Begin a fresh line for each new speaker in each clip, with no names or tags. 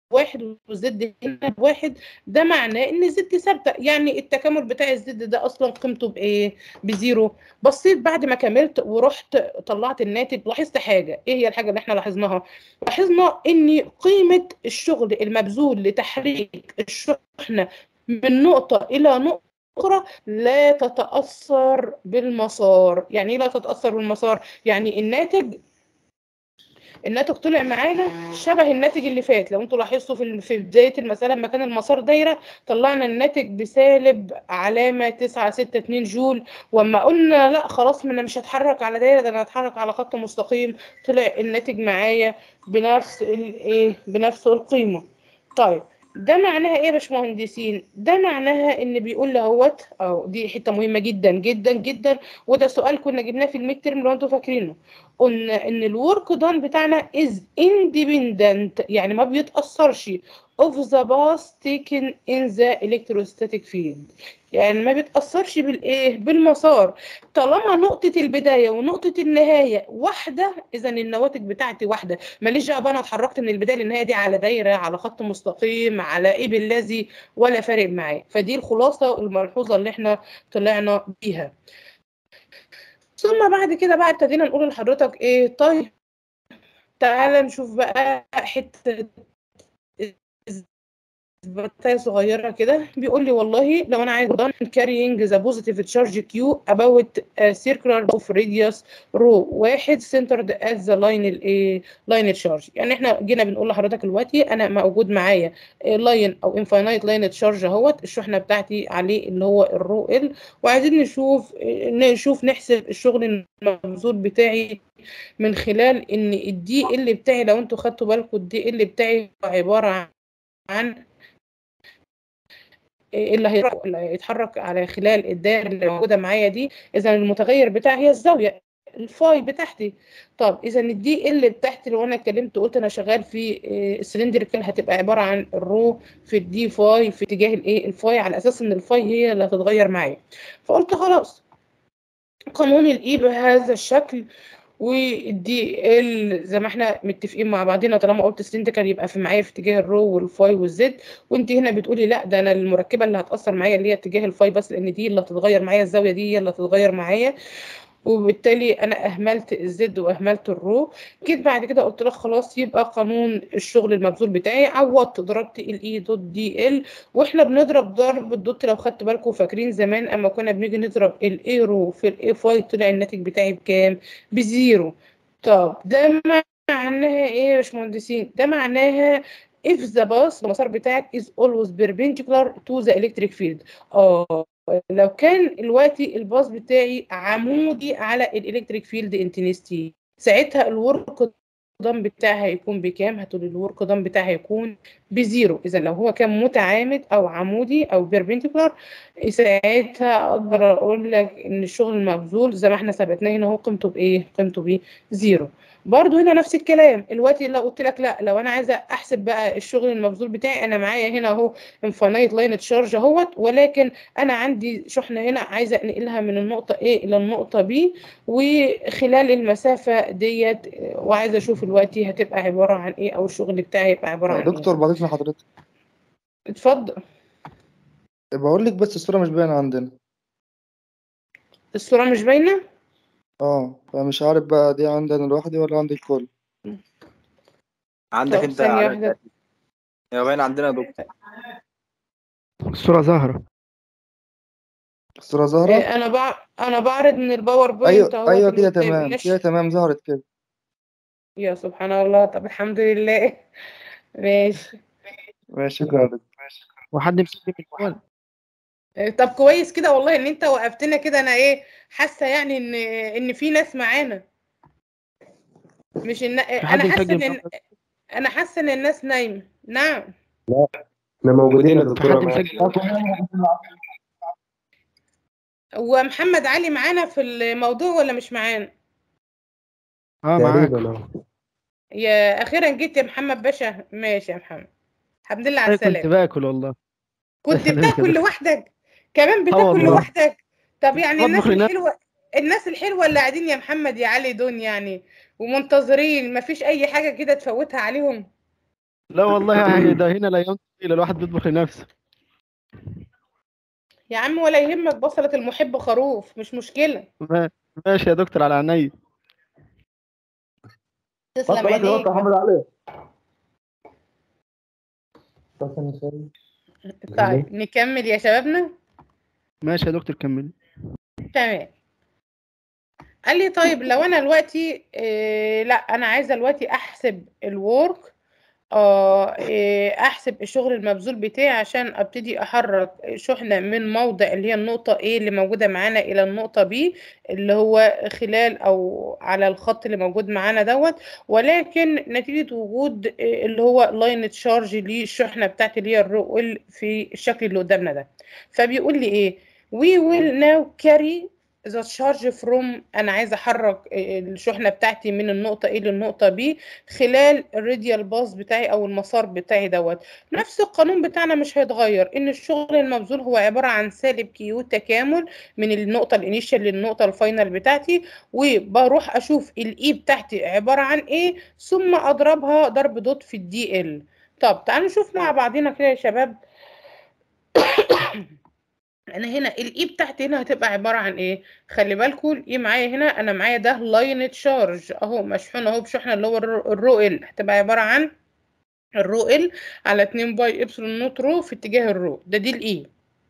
بواحد والزد هنا بواحد ده معناه ان الزد ثابته يعني التكامل بتاع الزد ده اصلا قيمته بايه بزيرو بصيت بعد ما كملت ورحت طلعت الناتج لاحظت حاجه ايه هي الحاجه اللي احنا لاحظناها لاحظنا ان قيمه الشغل المبذول لتحريك الشحنه من نقطه الى نقطه أخرى لا تتأثر بالمسار يعني إيه لا تتأثر بالمسار يعني الناتج الناتج طلع معانا شبه الناتج اللي فات لو انتوا لاحظتوا في في بدايه المساله لما كان المسار دايره طلعنا الناتج بسالب علامه 962 جول واما قلنا لا خلاص ما انا مش هتحرك على دايره ده انا هتحرك على خط مستقيم طلع الناتج معايا بنفس الايه بنفس القيمه طيب ده معناها ايه يا باشمهندسين ده معناها ان بيقول اهوت اه دي حته مهمه جدا جدا جدا وده سؤال كنا جبناه في الميد ترم لو انتوا فاكرينه قلنا ان الورك دان بتاعنا از اندبندنت يعني ما بيتاثرش of the bus taken in the electrostatic field يعني ما بيتأثرش بالإيه؟ بالمسار طالما نقطة البداية ونقطة النهاية واحدة إذا النواتج بتاعتي واحدة ماليش دعوة بقى أنا اتحركت من البداية للنهاية دي على دايرة على خط مستقيم على إيه بالذي ولا فارق معايا فدي الخلاصة الملحوظة اللي إحنا طلعنا بيها ثم بعد كده بقى ابتدينا نقول لحضرتك إيه طيب تعالى نشوف بقى حتة بتاية صغيرة كده بيقول لي والله لو أنا عايز done carrying the positive charge Q about a circular of radius rho واحد centered at the line ال line charge يعني احنا جينا بنقول لحضرتك دلوقتي أنا موجود معايا لاين أو infinite line charge اهوت الشحنة بتاعتي عليه اللي هو الرو ال وعايزين نشوف نشوف نحسب الشغل المبذول بتاعي من خلال إن الدي ال بتاعي لو انتوا خدتوا بالكم الدي ال بتاعي عبارة عن اللي هيتحرك على خلال الدائرة اللي موجودة معايا دي إذا المتغير بتاعي هي الزاوية الفاي بتاعتي طب إذا الدي ال بتاعتي لو أنا اتكلمت قلت أنا شغال في السلندريكال هتبقى عبارة عن الرو في الدي فاي في اتجاه الإيه الفاي على أساس إن الفاي هي اللي هتتغير معايا فقلت خلاص قانون الإي بهذا الشكل والدي ال زي ما احنا متفقين مع بعضنا طالما قلت سلندريكال يبقى في معايا في اتجاه الرو والفاي والزد وانت هنا بتقولي لا ده انا المركبه اللي هتاثر معايا اللي هي اتجاه الفاي بس لان دي اللي هتتغير معايا الزاويه دي هي اللي هتتغير معايا وبالتالي انا اهملت الزد واهملت الرو جيت بعد كده قلت لك خلاص يبقى قانون الشغل المبذول بتاعي عوضت ضربت الاي دوت دي ال واحنا بنضرب ضرب الدوت لو خدت بالكم فاكرين زمان اما كنا بنيجي نضرب الاي رو في الاي فاي طلع الناتج بتاعي بكام بزيرو طب ده معناها ايه يا باشمهندسين ده معناها if the bus المسار بتاعك is always perpendicular to the electric field اه لو كان دلوقتي الباص بتاعي عمودي على الالكتريك فيلد انتنستي ساعتها الورك دان بتاعها هيكون بكام هتقول الورك دان بتاعها هيكون بزيرو اذا لو هو كان متعامد او عمودي او بيربنديكولار ساعتها اقدر اقول لك ان الشغل المبذول زي ما احنا ثبتناه هنا هو قيمته بايه قيمته بزيرو برضو هنا نفس الكلام دلوقتي لو قلت لك لا لو انا عايزه احسب بقى الشغل المبذول بتاعي انا معايا هنا اهو انفينايت لاين تشارج اهوت ولكن انا عندي شحنه هنا عايزه انقلها من النقطه A الى النقطه B وخلال المسافه ديت وعايزه اشوف دلوقتي هتبقى عباره عن ايه او الشغل بتاعي هيبقى عباره عن
دكتور
ايه
بعد حضرتك
اتفضل
بقول لك بس الصورة مش باينة عندنا
الصوره مش باينه
اه فمش عارف بقى دي عندنا لوحدي ولا عند الكل
عندك
طب
انت
ثانيه
على
واحده
هي باين عندنا يا دكتور
الصورة ظاهرة
الصورة ظاهرة
إيه، انا بع... انا بعرض من الباوربوينت
ايوه
اهوت
ايوه
اللي
كده
قدامي
تمام
ماشي
كده تمام ظهرت كده
يا سبحان الله طب الحمد لله ماشي
ماشي شكرا يا دكتور
وحد مسجل الجوال
إيه، طب كويس كده والله ان انت وقفتنا كده انا ايه حاسه يعني ان ان في ناس معانا مش ان
في حد
انا حاسه
مسجل
ان انا حاسه ان الناس نايمه نعم
احنا موجودين يا
في
دكتورة
حد
معاك.
مسجل
ومحمد علي معانا في الموضوع ولا مش معانا
اه معاك
تقريبا اه
يا اخيرا جيت يا محمد باشا ماشي يا محمد الحمد لله على
أنا كنت
السلامه
باكل والله
كنت
أهلاً
بتاكل
كده.
لوحدك كمان
آه
بتاكل
والله.
لوحدك طب يعني الناس
بطبخ لنفسي.
الحلوه الناس الحلوه اللي قاعدين يا محمد يا علي دول يعني ومنتظرين مفيش اي حاجه كده تفوتها عليهم
لا والله ده هنا لا ينطق الا الواحد بيطبخ لنفسه
يا عم ولا يهمك بصلة المحب خروف مش مشكلة
ما- ماشي يا دكتور على عينيا
تسلم
بطل اكل
عينيك
بطل محمد علي
طيب نكمل يا شبابنا
ماشي يا دكتور كمل
تمام قال لي طيب لو انا دلوقتي إيه لا انا عايزه دلوقتي احسب الورك اه إيه احسب الشغل المبذول بتاعي عشان ابتدي احرك شحنه من موضع اللي هي النقطه A اللي موجوده معانا الى النقطه B اللي هو خلال او على الخط اللي موجود معانا دوت ولكن نتيجه وجود إيه اللي هو لاين تشارج للشحنه بتاعتي اللي هي الرؤل في الشكل اللي قدامنا ده فبيقول لي ايه we will now carry the charge from انا عايزه احرك الشحنه بتاعتي من النقطه A للنقطه B خلال الراديال باص بتاعي او المسار بتاعي دوت نفس القانون بتاعنا مش هيتغير ان الشغل المبذول هو عباره عن سالب كيو تكامل من النقطه الانيشال للنقطه الفاينل بتاعتي وبروح اشوف الاي بتاعتي عباره عن ايه ثم اضربها ضرب دوت في الدي ال طب تعالوا نشوف مع بعضنا كده يا شباب انا هنا الاي بتاعتي هنا هتبقى عباره عن ايه خلي بالكم الاي معايا هنا انا معايا ده لاين تشارج اهو مشحون اهو بشحنه اللي هو الرو الرو ال هتبقى عباره عن الرو ال على 2 باي ابسلون نوت رو في اتجاه الرو ده دي الاي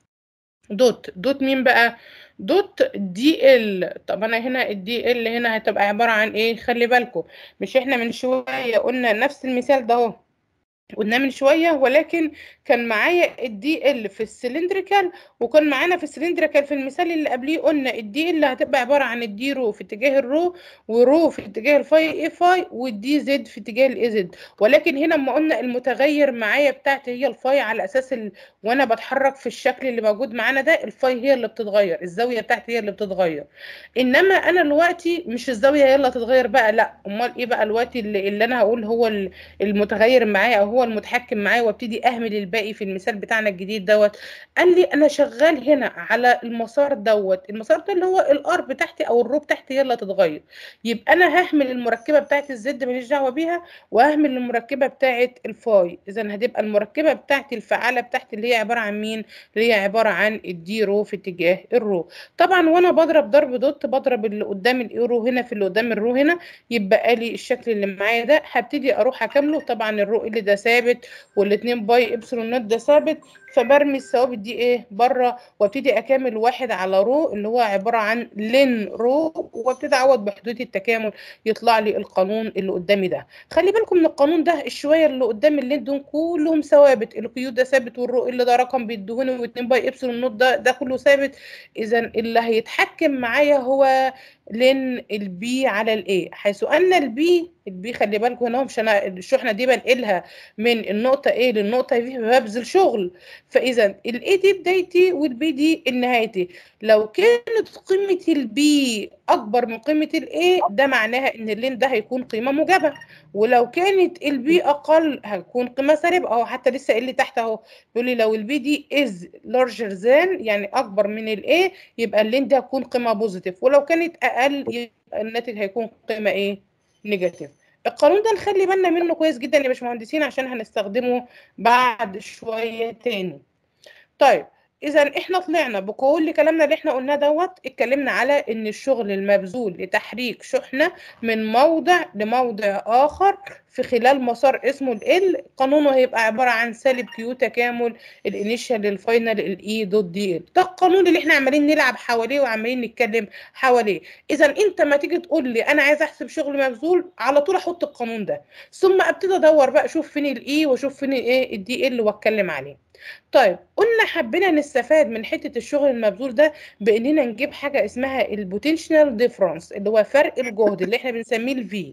دوت دوت مين بقى دوت دي ال طب انا هنا الدي ال هنا هتبقى عباره عن ايه خلي بالكم مش احنا من شويه قلنا نفس المثال ده اهو قلناه من شويه ولكن كان معايا الدي ال في السلندريكال وكان معانا في السلندريكال في المثال اللي قبليه قلنا الدي ال هتبقى عباره عن الدي رو في اتجاه الرو ورو في اتجاه الفاي اي فاي والدي زد في اتجاه الاي زد ولكن هنا لما قلنا المتغير معايا بتاعتي هي الفاي على اساس ال... وانا بتحرك في الشكل اللي موجود معانا ده الفاي هي اللي بتتغير الزاويه بتاعتي هي اللي بتتغير انما انا دلوقتي مش الزاويه هي اللي هتتغير بقى لا امال ايه بقى دلوقتي اللي, اللي انا هقول هو ال- المتغير معايا او هو المتحكم معايا وابتدي اهمل الباقي في المثال بتاعنا الجديد دوت قال لي انا شغال هنا على المسار دوت المسار ده اللي هو الار بتاعتي او الرو بتاعتي هي اللي هتتغير يبقى انا ههمل المركبه بتاعتي الزد ماليش دعوه بيها وههمل المركبه بتاعت الفاي اذا هتبقى المركبه بتاعتي الفعاله بتاعتي اللي هي عباره عن مين اللي هي عباره عن الدي رو في اتجاه الرو طبعا وانا بضرب ضرب دوت بضرب اللي قدام الايرو هنا في اللي قدام الرو هنا يبقى لي الشكل اللي معايا ده هبتدي اروح اكمله طبعا الرو اللي ده ثابت والاتنين باي ابسلون نوت ده ثابت فبرمي الثوابت دي ايه بره وابتدي اكمل واحد على رو اللي هو عباره عن لين رو وابتدي اعوض بحدود التكامل يطلع لي القانون اللي قدامي ده خلي بالكم من القانون ده الشويه اللي قدام اللين دول كلهم ثوابت الكيو ده ثابت والرو اللي ده رقم بيديهوني واتنين باي ابسلون نوت ده ده كله ثابت اذا اللي هيتحكم معايا هو لين البي على الاي حيث ان البي البي خلي بالكم هنا مش انا الشحنه دي بنقلها من النقطه A للنقطه B ببذل شغل فاذا الاي دي بدايتي والبي دي نهايتي لو كانت قيمه البي اكبر من قيمه الاي ده معناها ان اللين ده هيكون قيمه موجبه ولو كانت البي اقل هتكون قيمه سالبه او حتى لسه قايل لي تحت اهو بيقول لي لو البي دي از لارجر ذان يعني اكبر من الاي يبقى اللين ده هتكون قيمه بوزيتيف ولو كانت اقل يبقى الناتج هيكون قيمه ايه نيجاتيف القانون ده نخلي بالنا منه كويس جدا يا باشمهندسين عشان هنستخدمه بعد شويه تاني طيب اذا احنا طلعنا بكل كلامنا اللي احنا قلناه دوت اتكلمنا على ان الشغل المبذول لتحريك شحنه من موضع لموضع اخر في خلال مسار اسمه ال قانونه هيبقى عباره عن سالب كيو تكامل الانيشال للفاينل الاي دوت دي ال ده القانون اللي احنا عمالين نلعب حواليه وعمالين نتكلم حواليه اذا انت ما تيجي تقول لي انا عايز احسب شغل مبذول على طول احط القانون ده ثم ابتدي ادور بقى اشوف فين الاي واشوف فين ايه الدي ال واتكلم عليه طيب قلنا حبينا نستفاد من حته الشغل المبذول ده باننا نجيب حاجه اسمها البوتنشال ديفرنس اللي هو فرق الجهد اللي احنا بنسميه الفي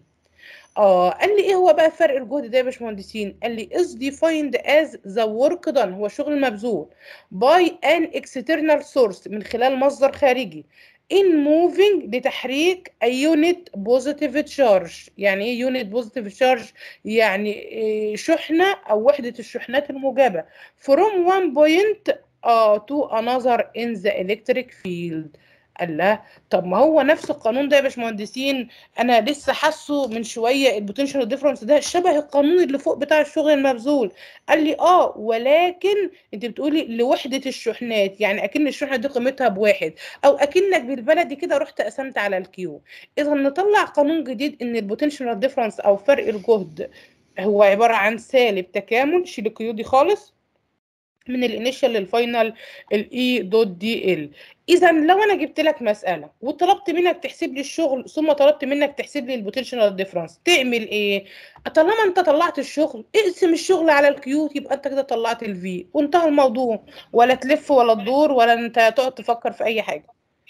اه قال لي ايه هو بقى فرق الجهد ده يا باشمهندسين قال لي is defined as the work done هو شغل المبذول by an external source من خلال مصدر خارجي in moving لتحريك a unit positive charge يعني ايه unit positive charge يعني إيه شحنة او وحدة الشحنات الموجبة from one point uh, to another in the electric field قال لا طب ما هو نفس القانون ده يا باشمهندسين انا لسه حاسه من شويه البوتنشال ديفرنس ده شبه القانون اللي فوق بتاع الشغل المبذول قال لي اه ولكن انت بتقولي لوحده الشحنات يعني اكن الشحنه دي قيمتها بواحد او اكنك بالبلدي كده رحت قسمت على الكيو اذا نطلع قانون جديد ان البوتنشال ديفرنس او فرق الجهد هو عباره عن سالب تكامل شيل الكيو دي خالص من الانيشال للفاينل الاي دوت دي ال اذا لو انا جبت لك مساله وطلبت منك تحسب لي الشغل ثم طلبت منك تحسب لي البوتنشال ديفرنس تعمل ايه طالما انت طلعت الشغل اقسم الشغل على الكيو يبقى انت كده طلعت الفي وانتهى الموضوع ولا تلف ولا تدور ولا انت تقعد تفكر في اي حاجه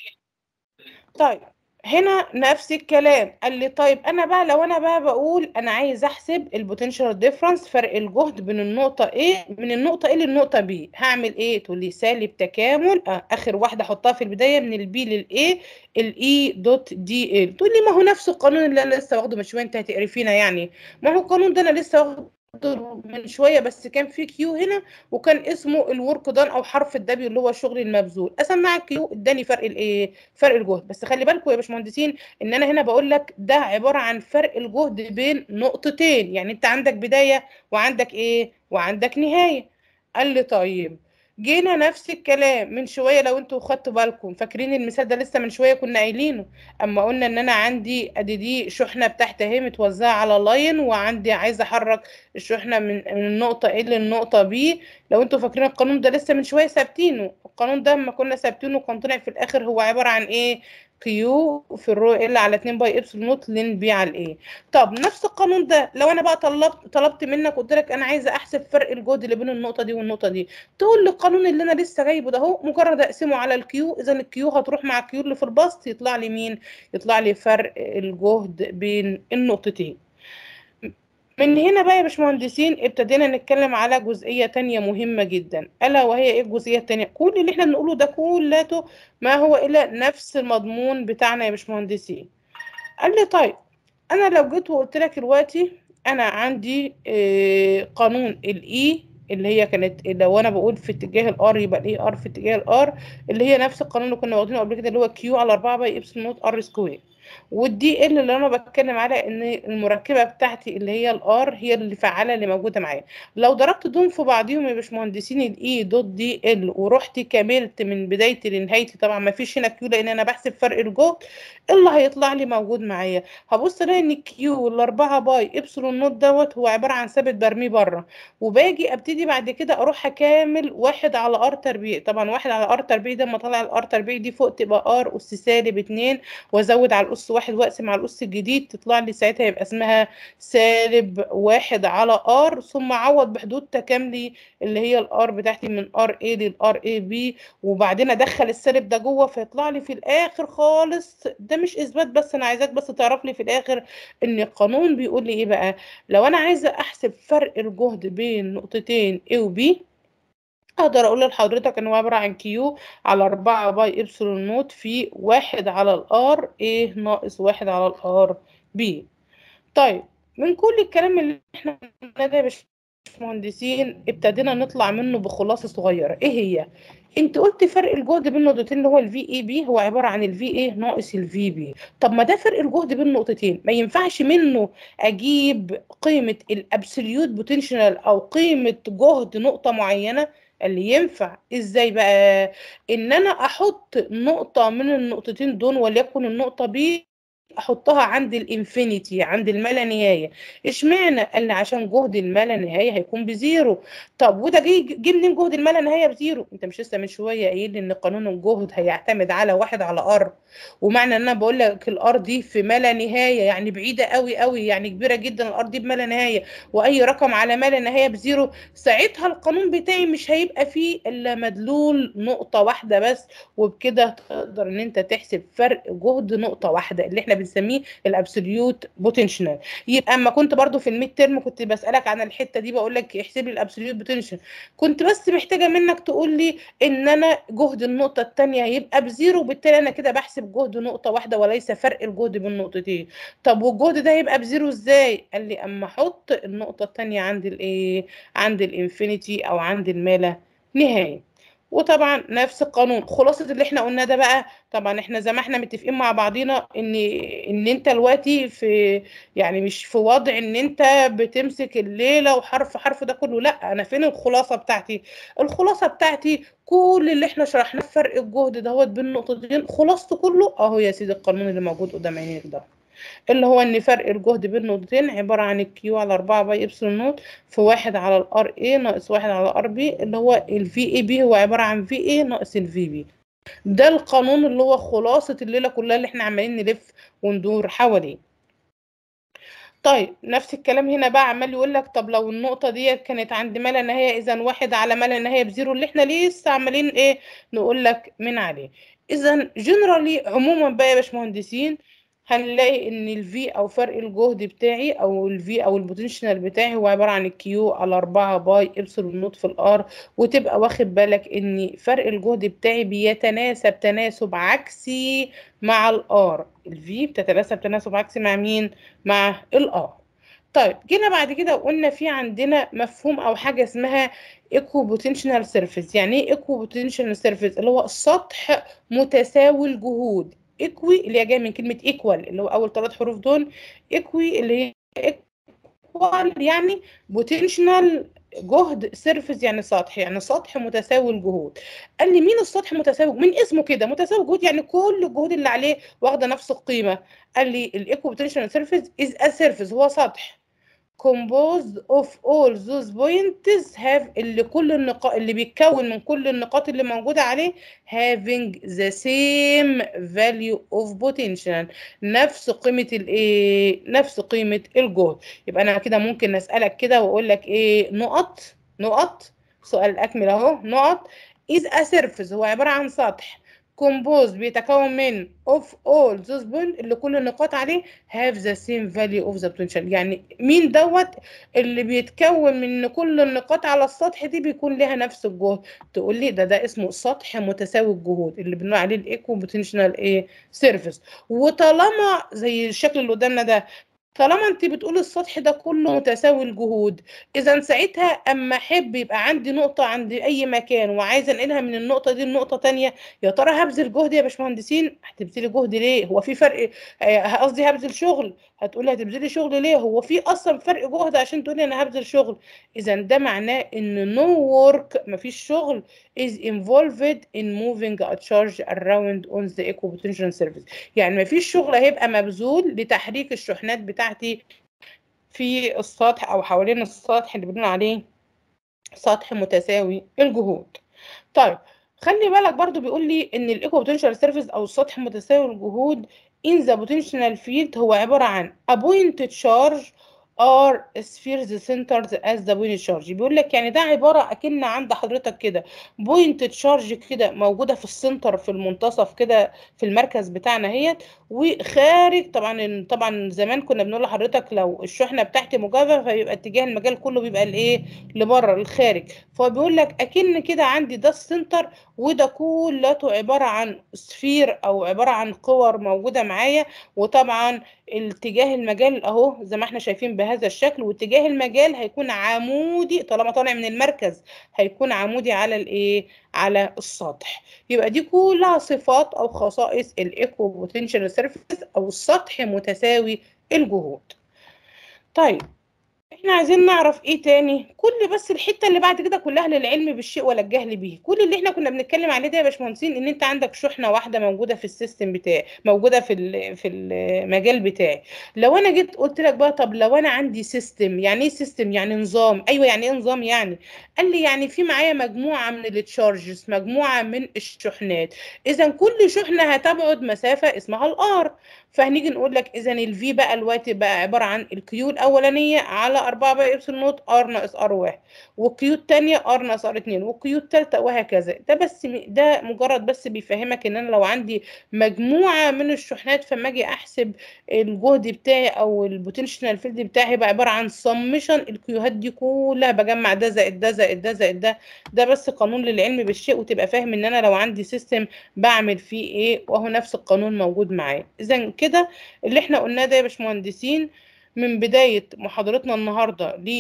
طيب هنا نفس الكلام قال لي طيب انا بقى لو انا بقى بقول انا عايز احسب البوتنشال ديفرنس فرق الجهد بين النقطه A من النقطه A للنقطه B هعمل ايه تقول لي سالب تكامل آه اخر واحده احطها في البدايه من البي للاي الاي دوت دي ال تقول لي ما هو نفس القانون اللي انا لسه واخده من شويه انت هتقرفينا يعني ما هو القانون ده انا لسه واخده من شويه بس كان في كيو هنا وكان اسمه الورك دان او حرف الدبليو اللي هو الشغل المبذول قسمنا على الكيو اداني فرق الايه فرق الجهد بس خلي بالكم يا باشمهندسين ان انا هنا بقول لك ده عباره عن فرق الجهد بين نقطتين يعني انت عندك بدايه وعندك ايه وعندك نهايه قال لي طيب جينا نفس الكلام من شويه لو انتوا خدتوا بالكم فاكرين المثال ده لسه من شويه كنا قايلينه اما قلنا ان انا عندي ادي دي شحنه بتاعتي اهي متوزعه على لاين وعندي عايزه احرك الشحنه من من النقطه A للنقطه B لو انتوا فاكرين القانون ده لسه من شويه ثابتينه القانون ده لما كنا ثابتينه كان طلع في الاخر هو عباره عن ايه كيو في الرو ال على 2 باي ابسلون نوت لين بي على الايه طب نفس القانون ده لو انا بقى طلبت طلبت منك قلت لك انا عايزه احسب فرق الجهد اللي بين النقطه دي والنقطه دي تقول لي القانون اللي انا لسه جايبه ده اهو مجرد اقسمه على الكيو اذا الكيو هتروح مع الكيو اللي في البسط يطلع لي مين يطلع لي فرق الجهد بين النقطتين من هنا بقى يا باشمهندسين ابتدينا نتكلم على جزئية تانية مهمة جدا ألا وهي إيه الجزئية التانية؟ كل اللي إحنا بنقوله ده كلته ما هو إلا نفس المضمون بتاعنا يا باشمهندسين. قال لي طيب أنا لو جيت وقلت لك دلوقتي أنا عندي آه قانون الإي اللي هي كانت لو انا بقول في اتجاه الار يبقى الاي ار في اتجاه الار اللي هي نفس القانون اللي كنا واخدينه قبل كده اللي هو كيو على 4 باي ابسلون نوت ار سكوير والدي ال اللي انا بتكلم على ان المركبه بتاعتي اللي هي الار هي اللي فعاله اللي موجوده معايا لو ضربت دول في بعضيهم يا باشمهندسين الاي دوت دي ال ورحت كملت من بدايتي لنهايتي طبعا ما فيش هنا كيو لان انا بحسب فرق الجهد اللي هيطلع لي موجود معايا هبص الاقي ان كيو الاربعه باي ابسلون نوت دوت هو عباره عن ثابت برميه بره وباجي ابتدي بعد كده اروح اكامل واحد على ار تربيع طبعا واحد على ار تربيع ده لما طلع الار تربيع دي فوق تبقى ار اس سالب 2 وازود على الاس واحد واقسم على الاس الجديد تطلع لي ساعتها يبقى اسمها سالب واحد على ار ثم اعوض بحدود تكاملي اللي هي الار بتاعتي من ار اي للار اي بي وبعدين ادخل السالب ده جوه فيطلع لي في الاخر خالص ده مش اثبات بس انا عايزاك بس تعرف لي في الاخر ان القانون بيقول لي ايه بقى لو انا عايزه احسب فرق الجهد بين نقطتين A و B اقدر اقول لحضرتك ان هو عباره عن كيو على 4 باي ابسلون نوت في واحد على الار A ناقص واحد على الار B طيب من كل الكلام اللي احنا قلناه ده يا باشمهندسين ابتدينا نطلع منه بخلاصه صغيره ايه هي انت قلت فرق الجهد بين النقطتين اللي هو الفي اي بي هو عباره عن الفي اي ناقص الفي بي طب ما ده فرق الجهد بين نقطتين ما ينفعش منه اجيب قيمه الابسوليوت بوتنشال او قيمه جهد نقطه معينه اللي ينفع ازاي بقى ان انا احط نقطه من النقطتين دول وليكن النقطه بي احطها عند الانفينيتي عند الما لا نهايه اشمعنى قال لي عشان جهد الما لا نهايه هيكون بزيرو طب وده جه جه منين جهد الما لا نهايه بزيرو انت مش لسه من شويه قايل لي ان قانون الجهد هيعتمد على واحد على ار ومعنى ان انا بقول لك الار دي في ما لا نهايه يعني بعيده قوي قوي يعني كبيره جدا الار دي بما لا نهايه واي رقم على ما لا نهايه بزيرو ساعتها القانون بتاعي مش هيبقى فيه الا مدلول نقطه واحده بس وبكده تقدر ان انت تحسب فرق جهد نقطه واحده اللي احنا بنسميه الابسوليوت بوتنشال يبقى اما كنت برضو في الميد ترم كنت بسالك عن الحته دي بقول لك احسب لي الابسوليوت بوتنشال كنت بس محتاجه منك تقول لي ان انا جهد النقطه الثانيه هيبقى بزيرو وبالتالي انا كده بحسب جهد نقطه واحده وليس فرق الجهد بين نقطتين طب والجهد ده هيبقى بزيرو ازاي قال لي اما احط النقطه الثانيه عند الايه عند الانفينيتي او عند المالا نهايه وطبعا نفس القانون خلاصة اللي احنا قلناه ده بقى طبعا احنا زي ما احنا متفقين مع بعضينا ان ان انت دلوقتي في يعني مش في وضع ان انت بتمسك الليلة وحرف حرف ده كله لا انا فين الخلاصة بتاعتي الخلاصة بتاعتي كل اللي احنا شرحناه في فرق الجهد دهوت بين نقطتين خلاصته كله اهو يا سيدي القانون اللي موجود قدام عينيك ده اللي هو ان فرق الجهد بين نقطتين عبارة عن الكيو على 4 باي ابسلون نوت في واحد على الار اي ناقص واحد على الار بي اللي هو الفي اي بي هو عبارة عن في اي ناقص الفي بي ده القانون اللي هو خلاصة الليلة كلها اللي احنا عمالين نلف وندور حواليه طيب نفس الكلام هنا بقى عمال يقول لك طب لو النقطة دي كانت عند ما لا نهاية إذا واحد على ما لا نهاية بزيرو اللي احنا لسه عمالين إيه نقول لك من عليه إذا جنرالي عموما بقى يا باشمهندسين هنلاقي ان الفي او فرق الجهد بتاعي او الفي او البوتنشال بتاعي هو عباره عن الكيو على 4 باي ابسلون نوت في الار وتبقى واخد بالك ان فرق الجهد بتاعي بيتناسب تناسب عكسي مع الار الفي بتتناسب تناسب عكسي مع مين مع الار طيب جينا بعد كده وقلنا في عندنا مفهوم او حاجه اسمها ايكو بوتنشال سيرفيس يعني ايه ايكو بوتنشال سيرفيس اللي هو السطح متساوي الجهود ايكوي اللي هي جايه من كلمه ايكوال اللي هو اول ثلاث حروف دول ايكوي اللي هي ايكوال يعني بوتنشال جهد سيرفيس يعني سطح يعني سطح متساوي الجهود قال لي مين السطح متساوي من اسمه كده متساوي الجهود يعني كل الجهود اللي عليه واخده نفس القيمه قال لي الايكو بوتنشال سيرفيس از ا سيرفيس هو سطح composed of all those points have اللي كل النقاط اللي بيتكون من كل النقاط اللي موجودة عليه having the same value of potential نفس قيمة الايه نفس قيمة الجهد يبقى انا كده ممكن اسألك كده واقول لك ايه نقط نقط سؤال اكمل اهو نقط is a surface هو عبارة عن سطح كومبوز بيتكون من of all those points اللي كل النقاط عليه have the same value of the potential يعني مين دوت اللي بيتكون من ان كل النقاط على السطح دي بيكون لها نفس الجهد تقول لي ده ده اسمه سطح متساوي الجهود اللي بنقول عليه الايكو بوتنشال ايه سيرفيس وطالما زي الشكل اللي قدامنا ده طالما انت بتقول السطح ده كله متساوي الجهود اذا ساعتها اما احب يبقى عندي نقطه عند اي مكان وعايزه انقلها من النقطه دي لنقطه تانية يا ترى هبذل جهد يا باشمهندسين هتبذلي جهد ليه هو في فرق قصدي هبذل شغل هتقولي هتبذلي شغل ليه هو في اصلا فرق جهد عشان تقولي انا هبذل شغل اذا ده معناه ان no work مفيش شغل is involved in moving a charge around on the equipotential surface يعني مفيش شغل هيبقى مبذول لتحريك الشحنات بتاعتي في السطح او حوالين السطح اللي بنقول عليه سطح متساوي الجهود طيب خلي بالك برضو بيقول لي ان الايكو بوتنشال سيرفيس او السطح متساوي الجهود in the potential field هو عبارة عن a point charge are spheres centered as the point charge بيقول لك يعني ده عبارة أكن عند حضرتك كده بوينت تشارج كده موجودة في السنتر في المنتصف كده في المركز بتاعنا اهيت وخارج طبعا طبعا زمان كنا بنقول لحضرتك لو الشحنة بتاعتي مجاوبة فيبقى اتجاه المجال كله بيبقى الايه لبره للخارج فبيقول لك أكن كده عندي ده السنتر وده كله عبارة عن سفير أو عبارة عن كور موجودة معايا وطبعا الاتجاه المجال اهو زي ما احنا شايفين بهذا الشكل واتجاه المجال هيكون عمودي طالما طالع من المركز هيكون عمودي على الايه على السطح يبقى دي كلها صفات او خصائص الايكو بوتنشال سيرفيس او السطح متساوي الجهود طيب احنا عايزين نعرف ايه تاني كل بس الحته اللي بعد كده كلها للعلم بالشيء ولا الجهل به كل اللي احنا كنا بنتكلم عليه ده يا باشمهندسين ان انت عندك شحنه واحده موجوده في السيستم بتاعي موجوده في في المجال بتاعي لو انا جيت قلت لك بقى طب لو انا عندي سيستم يعني ايه سيستم يعني نظام ايوه يعني ايه نظام يعني قال لي يعني في معايا مجموعه من التشارجز مجموعه من الشحنات اذا كل شحنه هتبعد مسافه اسمها الار فهنيجي نقول لك اذا الفي بقى الوقت بقى عباره عن الكيو الاولانيه على 4 بقى ابسلون نوت ار ناقص ار 1 والكيو الثانيه ار ناقص ار 2 والكيو الثالثه وهكذا ده بس ده مجرد بس بيفهمك ان انا لو عندي مجموعه من الشحنات فما اجي احسب الجهد بتاعي او البوتنشال فيلد بتاعي هيبقى عباره عن سمشن الكيوهات دي كلها بجمع ده زائد ده زائد ده زائد ده ده بس قانون للعلم بالشيء وتبقى فاهم ان انا لو عندي سيستم بعمل فيه ايه وهو نفس القانون موجود معايا اذا كده اللي احنا قلناه ده يا باشمهندسين من بداية محاضرتنا النهاردة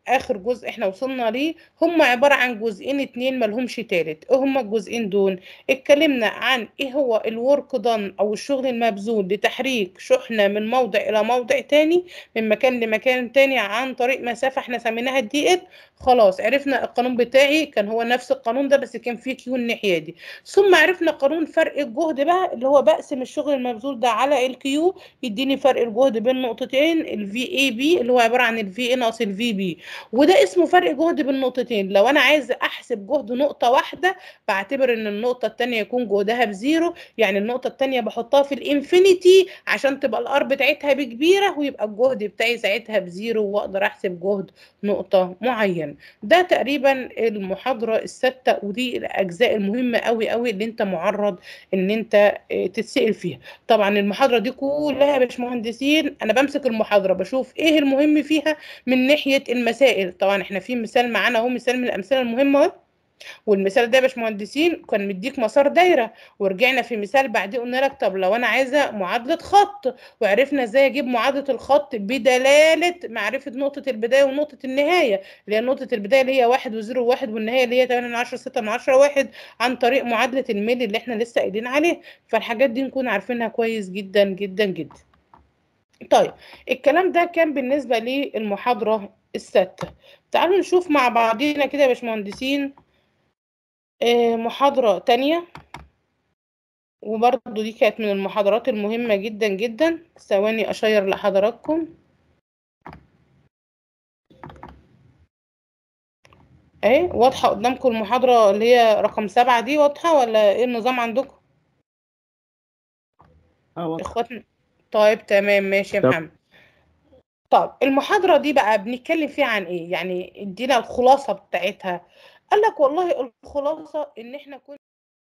اخر جزء احنا وصلنا ليه هم عباره عن جزئين اتنين ملهمش تالت ايه هما الجزئين دول اتكلمنا عن ايه هو الورك دان او الشغل المبذول لتحريك شحنه من موضع الى موضع تاني من مكان لمكان تاني عن طريق مسافه احنا سميناها الدي ال خلاص عرفنا القانون بتاعي كان هو نفس القانون ده بس كان فيه كيو الناحيه دي ثم عرفنا قانون فرق الجهد بقى اللي هو بقسم الشغل المبذول ده على الكيو يديني فرق الجهد بين نقطتين الفي اي بي اللي هو عباره عن الفي اي ناقص الفي بي وده اسمه فرق جهد بين نقطتين لو انا عايز احسب جهد نقطه واحده بعتبر ان النقطه الثانيه يكون جهدها بزيرو يعني النقطه الثانيه بحطها في الانفينيتي عشان تبقى الار بتاعتها بكبيره ويبقى الجهد بتاعي ساعتها بزيرو واقدر احسب جهد نقطه معين ده تقريبا المحاضره السادسه ودي الاجزاء المهمه قوي قوي اللي انت معرض ان انت اه، تتسال فيها طبعا المحاضره دي كلها يا باشمهندسين انا بمسك المحاضره بشوف ايه المهم فيها من ناحيه المسائل طبعا احنا في مثال معانا اهو مثال من الامثله المهمه اهو والمثال ده يا باشمهندسين كان مديك مسار دايره ورجعنا في مثال بعديه قلنا لك طب لو انا عايزه معادله خط وعرفنا ازاي اجيب معادله الخط بدلاله معرفه نقطه البدايه ونقطه النهايه اللي هي نقطه البدايه اللي هي 1 و0 و1 والنهايه اللي هي 8 من 10 6 من 10 1 عن طريق معادله الميل اللي احنا لسه قايلين عليه فالحاجات دي نكون عارفينها كويس جدا جدا جدا طيب الكلام ده كان بالنسبه للمحاضره السادسه تعالوا نشوف مع بعضينا كده يا باشمهندسين آه، محاضرة تانية وبرضو دي كانت من المحاضرات المهمة جدا جدا ثواني أشير لحضراتكم اهي واضحة قدامكم المحاضرة اللي هي رقم سبعة دي واضحة ولا ايه النظام عندكم
اه واضح.
اخواتنا طيب تمام ماشي يا
طب.
محمد طب المحاضرة دي بقى بنتكلم فيها عن ايه يعني ادينا الخلاصة بتاعتها قال لك والله الخلاصة ان احنا كنا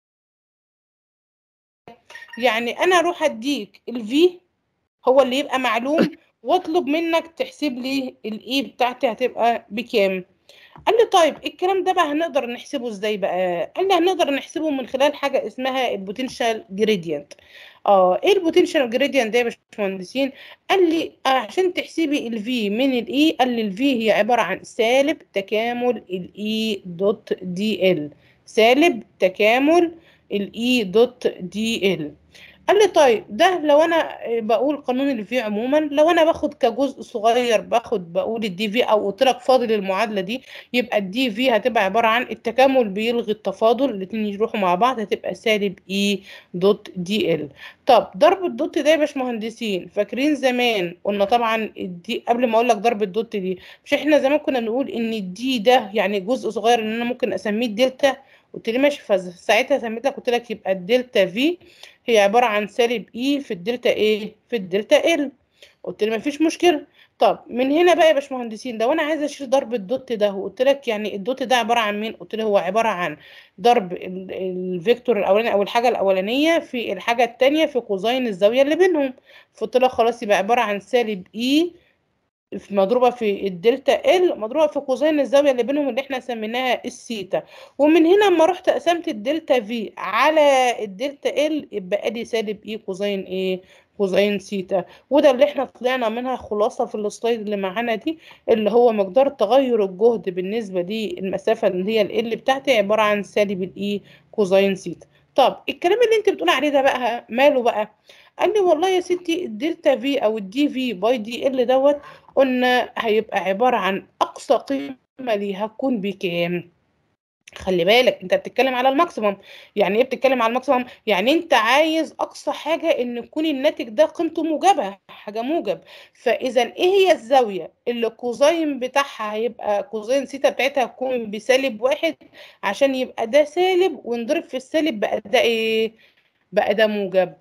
يعني انا اروح اديك الفي هو اللي يبقى معلوم واطلب منك تحسب لي الاي بتاعتي هتبقى بكام قال لي طيب الكلام ده بقى هنقدر نحسبه ازاي بقى قال لي هنقدر نحسبه من خلال حاجه اسمها البوتنشال جريدينت اه ايه البوتنشال جريدينت ده يا باشمهندسين قال لي آه، عشان تحسبي الفي من الاي قال لي الفي هي عباره عن سالب تكامل الاي دوت دي ال سالب تكامل الاي دوت دي ال قال لي طيب ده لو انا بقول قانون الفي عموما لو انا باخد كجزء صغير باخد بقول الدي في او قلت لك فاضل المعادله دي يبقى الدي في هتبقى عباره عن التكامل بيلغي التفاضل الاثنين يروحوا مع بعض هتبقى سالب اي دوت دي ال طب ضرب الدوت ده يا باشمهندسين فاكرين زمان قلنا طبعا الدي قبل ما اقول لك ضرب الدوت دي مش احنا زمان كنا نقول ان الدي ده يعني جزء صغير ان انا ممكن اسميه الدلتا قلت لي ماشي فساعتها سميت لك قلت لك يبقى الدلتا في هي عباره عن سالب اي في الدلتا ايه في الدلتا ال قلت لي مفيش مشكله طب من هنا بقى يا باشمهندسين لو انا عايزه اشيل ضرب الدوت ده وقلت لك يعني الدوت ده عباره عن مين قلت لي هو عباره عن ضرب ال- الفيكتور الاولاني او الحاجه الاولانيه في الحاجه الثانيه في كوزين الزاويه اللي بينهم فقلت لك خلاص يبقى عباره عن سالب اي في- مضروبه في الدلتا ال مضروبه في كوزين الزاويه اللي بينهم اللي احنا سميناها السيتا ومن هنا اما رحت قسمت الدلتا في على الدلتا ال يبقى ادي سالب اي كوزين ايه كوزين سيتا وده اللي احنا طلعنا منها خلاصه في السلايد اللي معانا دي اللي هو مقدار تغير الجهد بالنسبه للمسافه اللي هي ال بتاعتي عباره عن سالب الاي كوزين سيتا طب الكلام اللي انت بتقول عليه ده بقى ماله بقى قال لي والله يا ستي الدلتا في او الدي في باي دي ال دوت قلنا هيبقى عباره عن اقصى قيمه ليها تكون بكام خلي بالك انت بتتكلم على الماكسيمم يعني ايه بتتكلم على الماكسيمم يعني انت عايز اقصى حاجه ان يكون الناتج ده قيمته موجبه حاجه موجب فاذا ايه هي الزاويه اللي الكوزين بتاعها هيبقى كوزين سيتا بتاعتها هتكون بسالب واحد عشان يبقى ده سالب ونضرب في السالب بقى ده ايه بقى ده موجب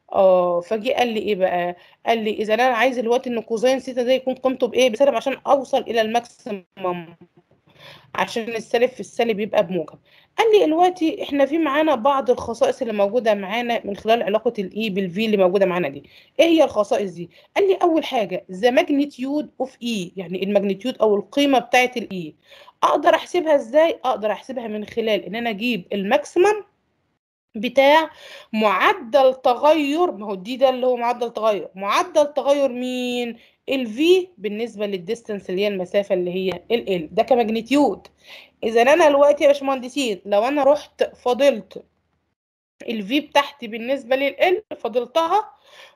اه فجي قال لي ايه بقى قال لي اذا انا عايز الوقت ان كوزين سيتا ده يكون قيمته بايه بسالب عشان اوصل الى الماكسيمم عشان السالب في السالب يبقى بموجب قال لي دلوقتي احنا في معانا بعض الخصائص اللي موجوده معانا من خلال علاقه الاي بالفي اللي موجوده معانا دي ايه هي الخصائص دي قال لي اول حاجه ذا ماجنتيود اوف اي يعني الماجنتيود او القيمه بتاعه الاي اقدر احسبها ازاي اقدر احسبها من خلال ان انا اجيب الماكسيمم بتاع معدل تغير ما هو دي ده اللي هو معدل تغير معدل تغير مين الفي بالنسبه للديستانس اللي هي المسافه اللي هي ال ال ده كماجنتيود اذا انا دلوقتي يا باشمهندسين لو انا رحت فضلت الفي بتاعتي بالنسبه لل فضلتها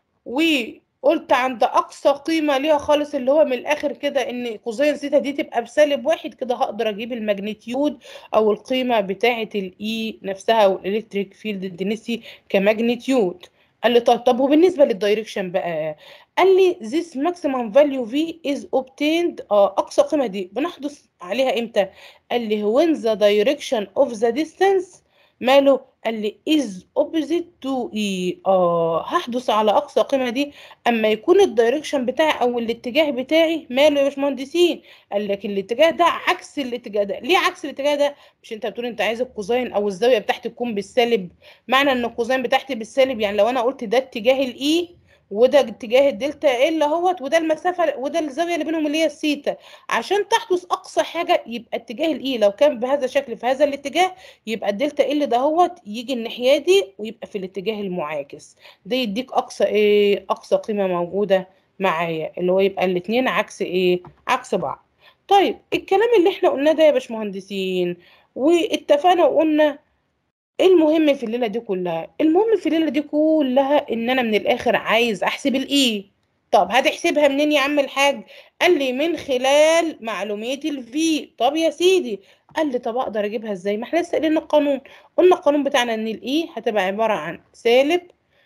وقلت عند اقصى قيمه ليها خالص اللي هو من الاخر كده ان كوزين زيتا دي تبقى بسالب واحد كده هقدر اجيب الماجنتيود او القيمه بتاعه الاي نفسها او الالكتريك فيلد دينسي كماجنتيود قال لي طب طب وبالنسبه للدايركشن بقى قال لي this maximum value v is obtained آه اقصى قيمه دي بنحدث عليها امتى قال لي when the direction of the distance ماله قال لي is opposite to e اه هحدث على اقصى قيمه دي اما يكون الدايركشن بتاعي او الاتجاه بتاعي ماله يا باشمهندسين قال لك الاتجاه ده عكس الاتجاه ده ليه عكس الاتجاه ده مش انت بتقول انت عايز الكوزين او الزاويه بتاعتي تكون بالسالب معنى ان الكوزين بتاعتي بالسالب يعني لو انا قلت ده اتجاه الاي وده اتجاه الدلتا ال اهوت وده المسافه وده الزاويه اللي بينهم اللي هي الثيتا عشان تحدث اقصى حاجه يبقى اتجاه الاي لو كان بهذا الشكل في هذا الاتجاه يبقى الدلتا ال دهوت يجي الناحيه دي ويبقى في الاتجاه المعاكس ده يديك اقصى ايه اقصى قيمه موجوده معايا اللي هو يبقى الاثنين عكس ايه عكس بعض طيب الكلام اللي احنا قلناه ده يا باشمهندسين واتفقنا وقلنا ايه المهم في الليله دي كلها المهم في الليله دي كلها ان انا من الاخر عايز احسب الاي طب هتحسبها منين يا عم الحاج قال لي من خلال معلومات الفي طب يا سيدي قال لي طب اقدر اجيبها ازاي ما احنا لسه قايلين القانون قلنا القانون بتاعنا ان الاي هتبقى عباره عن سالب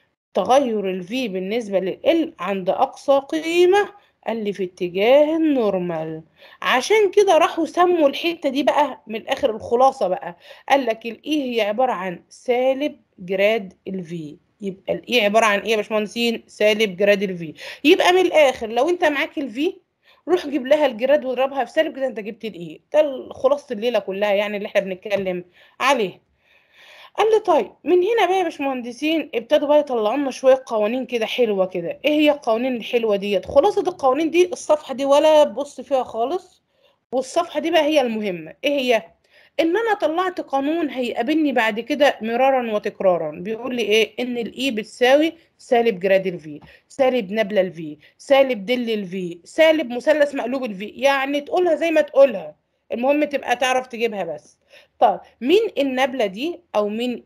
تغير الفي بالنسبه لل عند اقصى قيمه قال لي في اتجاه النورمال عشان كده راحوا سموا الحته دي بقى من الاخر الخلاصه بقى قال لك الاي هي عباره عن سالب جراد الفي يبقى الاي عباره عن ايه يا باشمهندسين سالب جراد الفي يبقى من الاخر لو انت معاك الفي روح جيب لها الجراد واضربها في سالب كده انت جبت الاي ده خلاصه الليله كلها يعني اللي احنا بنتكلم عليه قال لي طيب من هنا بقى يا باشمهندسين ابتدوا بقى يطلعوا لنا شويه قوانين كده حلوه كده ايه هي القوانين الحلوه ديت خلاصه القوانين دي الصفحه دي ولا تبص فيها خالص والصفحه دي بقى هي المهمه ايه هي ان انا طلعت قانون هيقابلني بعد كده مرارا وتكرارا بيقول لي ايه ان الاي بتساوي سالب جراد الفي سالب نبله الفي سالب دل الفي سالب مثلث مقلوب الفي يعني تقولها زي ما تقولها المهم تبقى تعرف تجيبها بس طب مين النبلة دي او مين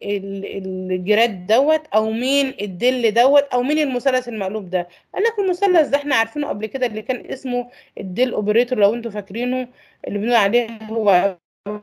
الجراد دوت او مين الدل دوت او مين المثلث المقلوب ده قال لك المثلث ده احنا عارفينه قبل كده اللي كان اسمه الدل اوبريتور لو انتوا فاكرينه اللي بنقول عليه هو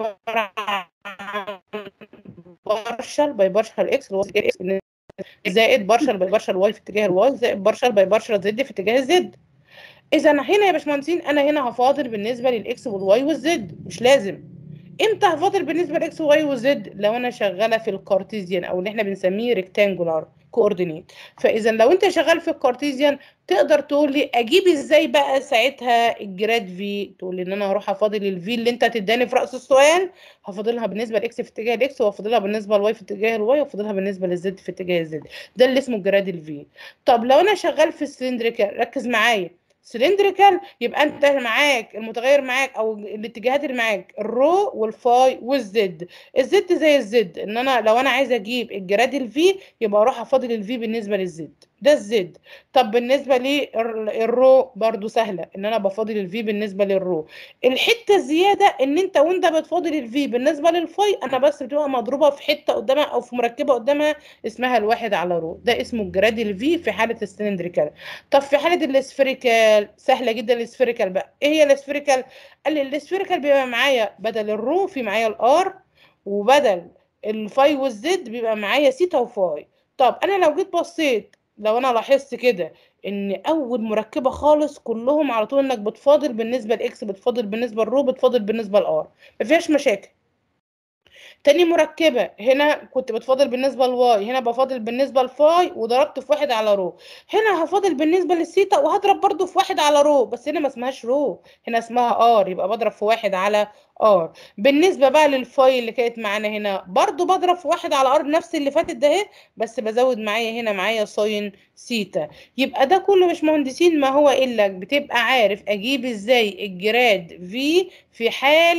بارشل باي بارشل اكس اللي هو اكس زائد بارشل باي بارشل واي في اتجاه الواي زائد بارشل باي بارشل زد في اتجاه الزد اذا هنا يا باشمهندسين انا هنا هفاضل بالنسبه للاكس والواي والزد مش لازم امتى هفاضل بالنسبه للاكس والواي والزد لو انا شغاله في الكارتيزيان او اللي احنا بنسميه ريكتانجولار كوردينيت فاذا لو انت شغال في الكارتيزيان تقدر تقول لي اجيب ازاي بقى ساعتها الجراد في تقول لي ان انا هروح افاضل الفي اللي انت هتداني في راس السؤال هفاضلها بالنسبه لاكس في اتجاه الاكس وافاضلها بالنسبه للواي في اتجاه الواي وافاضلها بالنسبه للزد في اتجاه الزد ده اللي اسمه جراد الفي طب لو انا شغال في السلندريكال ركز معايا سلندريكال يبقى انت معاك المتغير معاك او الاتجاهات اللي معاك الرو والفاي والزد الزد زي الزد ان انا لو انا عايزه اجيب الجراد الفي يبقى اروح افاضل الفي بالنسبه للزد ده الزد طب بالنسبه للرو برضو سهله ان انا بفاضل الفي بالنسبه للرو الحته الزياده ان انت وانت بتفاضل الفي بالنسبه للفاي انا بس بتبقى مضروبه في حته قدامها او في مركبه قدامها اسمها الواحد على رو ده اسمه الجراد الفي في حاله السلندريكال طب في حاله الاسفيريكال سهله جدا الاسفيريكال بقى ايه هي الاسفيريكال قال لي الاسفيريكال بيبقى معايا بدل الرو في معايا الار وبدل الفاي والزد بيبقى معايا سيتا وفاي طب انا لو جيت بصيت لو انا لاحظت كده ان اول مركبه خالص كلهم على طول انك بتفاضل بالنسبه لاكس بتفاضل بالنسبه للرو بتفاضل بالنسبه لار ما فيهاش مشاكل تاني مركبة هنا كنت بتفاضل بالنسبة لواي هنا بفاضل بالنسبة لفاي وضربت في واحد على رو هنا هفاضل بالنسبة للسيتا وهضرب برضو في واحد على رو بس هنا ما اسمهاش رو هنا اسمها ار يبقى بضرب في واحد على ار بالنسبة بقى للفاي اللي كانت معانا هنا برضو بضرب في واحد على ار نفس اللي فاتت ده اهي بس بزود معايا هنا معايا ساين سيتا يبقى ده كله مش مهندسين ما هو الا بتبقى عارف اجيب ازاي الجراد في في حالة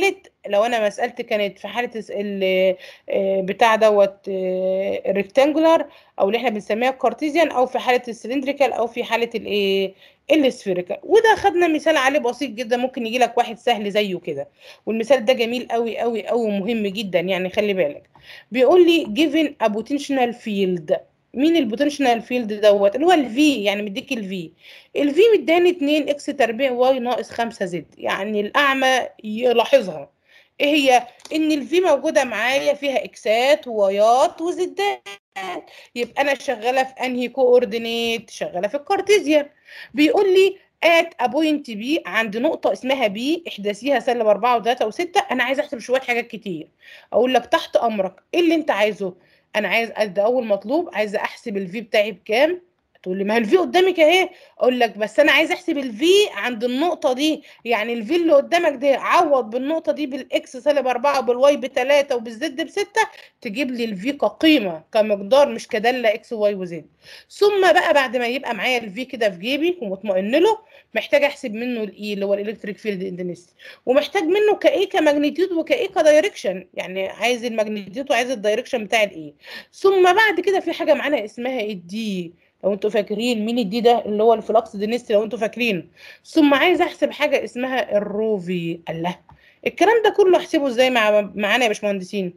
لو انا مسألتي كانت في حالة الس- ال- آه، بتاع دوت الريكتانجولار او اللي احنا بنسميها الكارتيزيان او في حالة السلندريكال او في حالة الايه السفيريكال وده خدنا مثال عليه بسيط جدا ممكن يجي لك واحد سهل زيه كده والمثال ده جميل قوي قوي قوي ومهم جدا يعني خلي بالك بيقول لي given a potential field مين البوتنشال فيلد دوت اللي هو الفي يعني مديك الفي الفي مداني 2 اكس تربيع واي ناقص 5 زد يعني الاعمى يلاحظها ايه هي ان الفي موجوده معايا فيها اكسات ووايات وزدات يبقى انا شغاله في انهي كوردينيت شغاله في الكارتيزيان بيقول لي ات ا بوينت بي عند نقطه اسمها بي احداثيها سالب 4 و3 و6 انا عايز احسب شويه حاجات كتير اقول لك تحت امرك ايه اللي انت عايزه انا عايز ادي اول مطلوب عايزه احسب الفي بتاعي بكام تقول لي ما هي الفي قدامك اهي اقول لك بس انا عايز احسب الفي عند النقطه دي يعني الفي اللي قدامك دي عوض بالنقطه دي بالاكس سالب 4 وبالواي بتلاتة وبالزد بستة تجيب لي الفي كقيمه كمقدار مش كداله اكس واي وزد ثم بقى بعد ما يبقى معايا الفي كده في جيبي ومطمئن له محتاج احسب منه الاي اللي هو الالكتريك فيلد انتنسيتي ومحتاج منه كايه كماجنتيود وكايه كدايركشن يعني عايز الماجنتيود وعايز الدايركشن بتاع الايه ثم بعد كده في حاجه معانا اسمها الدي لو انتوا فاكرين مين الدي ده اللي هو الفلكس دينستي لو انتوا فاكرين ثم عايز احسب حاجه اسمها الروفي الله الكلام ده كله احسبه ازاي مع معانا يا باشمهندسين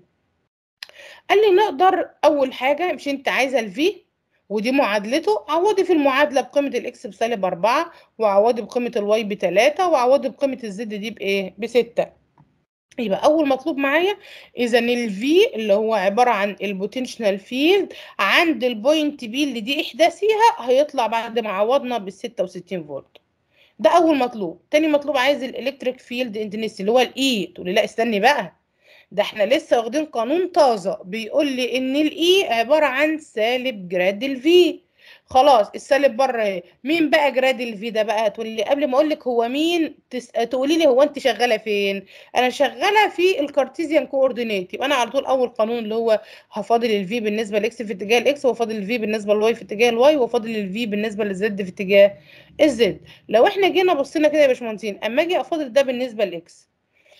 قال لي نقدر اول حاجه مش انت عايزه الفي ودي معادلته عوضي في المعادله بقيمه الاكس بسالب 4 وعوضي بقيمه الواي بتلاتة وعوضي بقيمه الزد دي بايه بستة يبقى اول مطلوب معايا اذا الفي اللي هو عباره عن البوتنشال فيلد عند البوينت بي اللي دي احداثيها هيطلع بعد ما عوضنا بال 66 فولت ده اول مطلوب تاني مطلوب عايز الالكتريك فيلد انتنسيتي اللي هو الاي تقول لي لا استني بقى ده احنا لسه واخدين قانون طازه بيقول لي ان الاي عباره عن سالب جراد الفي خلاص السالب بره اهي مين بقى جراد الفي ده بقى تقول لي قبل ما اقول لك هو مين تس... تقولي لي هو انت شغاله فين انا شغاله في الكارتيزيان كوردينيت يبقى انا على طول اول قانون اللي هو هفاضل الفي بالنسبه لاكس في اتجاه الاكس وفاضل الفي بالنسبه للواي في اتجاه الواي وفاضل الفي بالنسبه للزد في اتجاه الزد لو احنا جينا بصينا كده يا باشمهندسين اما اجي افاضل ده بالنسبه لاكس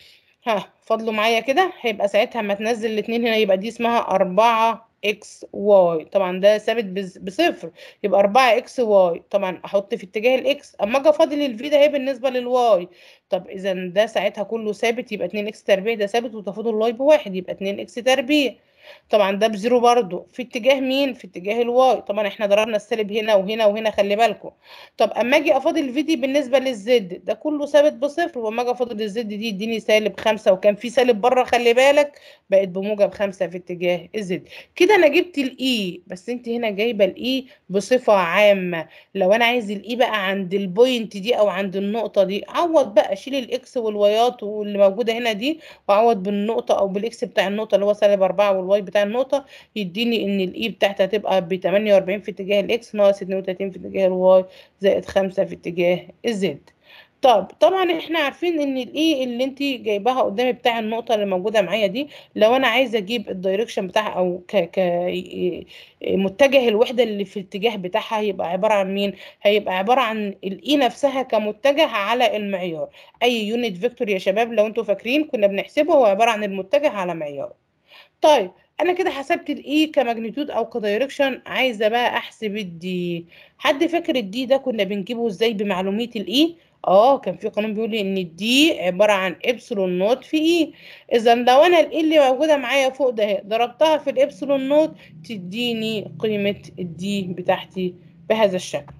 ها فاضلوا معايا كده هيبقى ساعتها اما تنزل الاثنين هنا يبقى دي اسمها 4 اكس واي طبعا ده ثابت بز- بصفر يبقى 4 اكس واي طبعا احط في اتجاه الاكس اما اجي افاضل الفي ده اهي بالنسبه للواي طب اذا ده ساعتها كله ثابت يبقى 2 اكس تربيع ده ثابت وتفاضل الواي بواحد يبقى 2 اكس تربيع طبعا ده بزيرو برضو في اتجاه مين في اتجاه الواي طبعا احنا ضربنا السالب هنا وهنا وهنا خلي بالكم طب اما اجي افاضل الفي دي بالنسبه للزد ده كله ثابت بصفر واما اجي افاضل الزد دي يديني سالب خمسة وكان في سالب بره خلي بالك بقت بموجب خمسة في اتجاه الزد كده انا جبت الاي بس انت هنا جايبه الاي بصفه عامه لو انا عايز الاي بقى عند البوينت دي او عند النقطه دي عوض بقى شيل الاكس والوايات واللي موجوده هنا دي وعوض بالنقطه او بالاكس بتاع النقطه اللي هو سالب 4 والواي بتاع النقطه يديني ان الاي بتاعتها هتبقى ب 48 في اتجاه الاكس ناقص 32 في اتجاه الواي زائد 5 في اتجاه الزد طب طبعا احنا عارفين ان الاي اللي انت جايباها قدامي بتاع النقطه اللي موجوده معايا دي لو انا عايزه اجيب الدايركشن بتاعها او ك ك متجه الوحده اللي في الاتجاه بتاعها هيبقى عباره عن مين هيبقى عباره عن الاي نفسها كمتجه على المعيار اي يونت فيكتور يا شباب لو انتوا فاكرين كنا بنحسبه هو عباره عن المتجه على معيار طيب انا كده حسبت الاي كماجنتيود او كدايركشن عايزه بقى احسب الدي حد فاكر الدي ده كنا بنجيبه ازاي بمعلوميه الاي اه كان في قانون بيقول لي ان الدي عباره عن ابسلون نوت في اي اذا لو انا الاي اللي موجوده معايا فوق ده اهي ضربتها في الابسلون نوت تديني قيمه الدي بتاعتي بهذا الشكل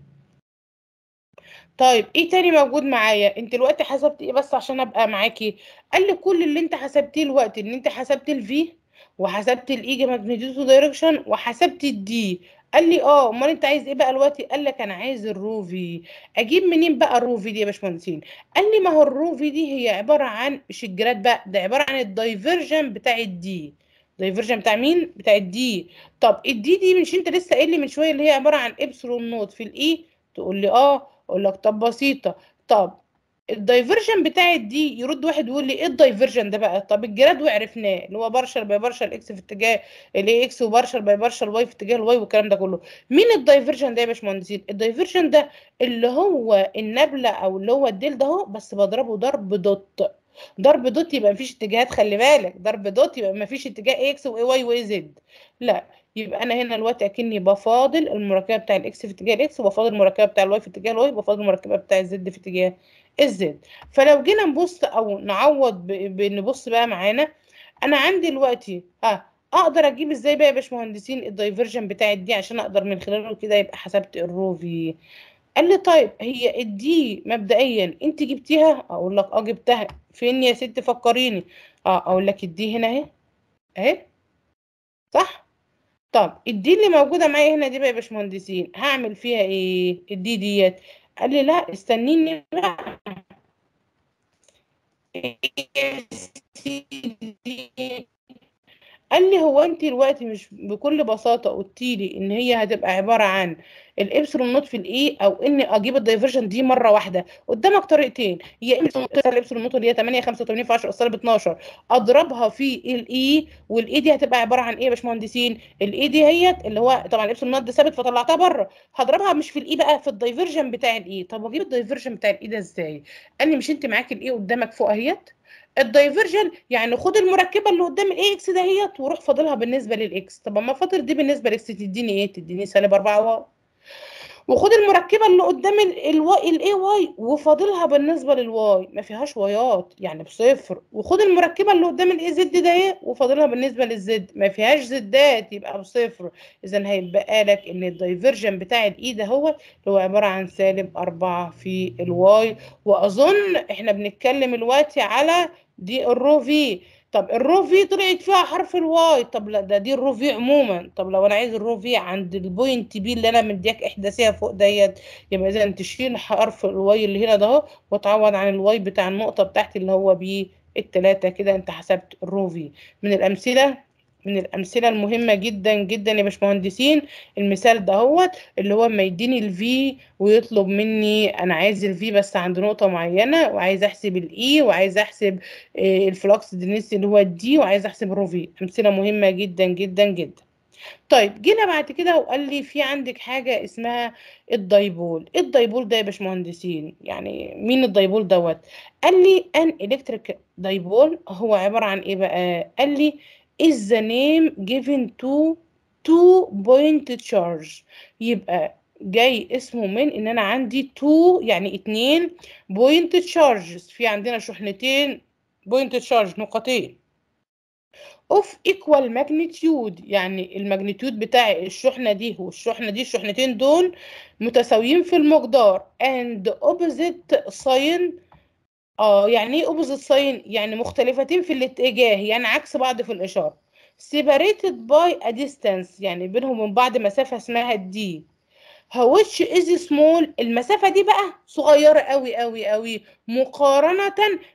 طيب ايه تاني موجود معايا انت دلوقتي حسبت ايه بس عشان ابقى معاكي قال لي كل اللي انت حسبتيه الوقت ان انت حسبت الفي وحسبت الايجا ماجنتيود دايركشن وحسبت الدي قال لي اه امال انت عايز ايه بقى دلوقتي قال لك انا عايز الروفي اجيب منين بقى الروفي دي يا باشمهندسين قال لي ما هو الروفي دي هي عباره عن مش الجراد بقى ده عباره عن الدايفرجن بتاع الدي دايفرجن بتاع مين بتاع الدي طب الدي دي مش انت لسه قايل لي من شويه اللي هي عباره عن ابسلون نوت في الاي تقول لي اه اقول لك طب بسيطه طب الدايفرجن بتاع الدي يرد واحد يقول لي ايه الدايفرجن ده بقى طب الجراد وعرفناه اللي هو بارشل باي بارشل اكس في اتجاه الاي اكس وبارشل باي بارشل واي في اتجاه الواي والكلام ده كله مين الدايفرجن ده يا باشمهندسين الدايفرجن ده اللي هو النبله او اللي هو الديل ده اهو بس بضربه ضرب دوت ضرب دوت يبقى مفيش اتجاهات خلي بالك ضرب دوت يبقى مفيش اتجاه اكس واي واي واي زد لا يبقى انا هنا دلوقتي اكني بفاضل المركبه بتاع الاكس في اتجاه الاكس وبفاضل المركبه بتاع الواي في اتجاه الواي وبفاضل المركبه بتاع الزد في اتجاه الزد فلو جينا نبص او نعوض ب- بنبص بقى معانا انا عندي دلوقتي اه اقدر اجيب ازاي بقى يا باشمهندسين الدايفرجن بتاعت دي عشان اقدر من خلاله كده يبقى حسبت الرو في قال لي طيب هي الدي مبدئيا انت جبتيها اقول لك اه جبتها فين يا ست فكريني اه اقول لك الدي هنا اهي اهي صح طب الدي اللي موجوده معايا هنا دي بقى يا باشمهندسين هعمل فيها ايه الدي ديت قال لي لا استنيني بقى قال لي هو انت دلوقتي مش بكل بساطه قلتي لي ان هي هتبقى عباره عن الابسلون نوت في الاي او اني اجيب الدايفرجن دي مره واحده قدامك طريقتين يا اما الابسلون نوت اللي هي 8 85 في 10 سالب 12 اضربها في الاي والاي دي هتبقى عباره عن ايه يا باشمهندسين الاي دي هيت اللي هو طبعا الابسلون نوت ده ثابت فطلعتها بره هضربها مش في الاي بقى في الدايفرجن بتاع الاي طب واجيب الدايفرجن بتاع الاي ده ازاي قال لي مش انت معاك الاي قدامك فوق اهيت الدايفرجن يعني خد المركبه اللي قدام الاي اكس دهيت وروح فاضلها بالنسبه للاكس طب اما فاضل دي بالنسبه للاكس تديني ايه تديني سالب 4 واي وخد المركبه اللي قدام الواي الاي واي وفاضلها بالنسبه للواي ما فيهاش وايات يعني بصفر وخد المركبه اللي قدام الاي زد ده ايه وفاضلها بالنسبه للزد ما فيهاش زدات يبقى بصفر اذا هيبقى لك ان الدايفرجن بتاع الاي ده هو اللي هو عباره عن سالب 4 في الواي واظن احنا بنتكلم دلوقتي على دي الرو في طب الرو في طلعت فيها حرف الواي طب لا ده دي الرو في عموما طب لو انا عايز الرو في عند البوينت بي اللي انا مدياك احداثيه فوق ديت يبقى اذا تشيل حرف الواي اللي هنا ده اهو وتعوض عن الواي بتاع النقطه بتاعتي اللي هو بي التلاتة كده انت حسبت الرو في من الامثله من الامثله المهمه جدا جدا يا باشمهندسين المثال ده هو اللي هو ما يديني الفي ويطلب مني انا عايز الفي بس عند نقطه معينه وعايز احسب الاي وعايز احسب آه، الفلوكس دينيسي اللي هو الدي وعايز احسب الرو في امثله مهمه جدا جدا جدا طيب جينا بعد كده وقال لي في عندك حاجه اسمها الدايبول إيه الدايبول ده يا باشمهندسين يعني مين الدايبول دوت قال لي ان الكتريك دايبول هو عباره عن ايه بقى قال لي is the name given to two point charge يبقى جاي اسمه من ان انا عندي two يعني اتنين point charges في عندنا شحنتين point charge نقطتين of equal magnitude يعني الماجنتيود بتاع الشحنة دي والشحنة دي الشحنتين دول متساويين في المقدار and opposite sign اه يعني ايه opposite sign يعني مختلفتين في الاتجاه يعني عكس بعض في الإشارة separated by a distance يعني بينهم وبين بعض مسافة اسمها دي which is small المسافة دي بقى صغيرة قوي قوي قوي مقارنة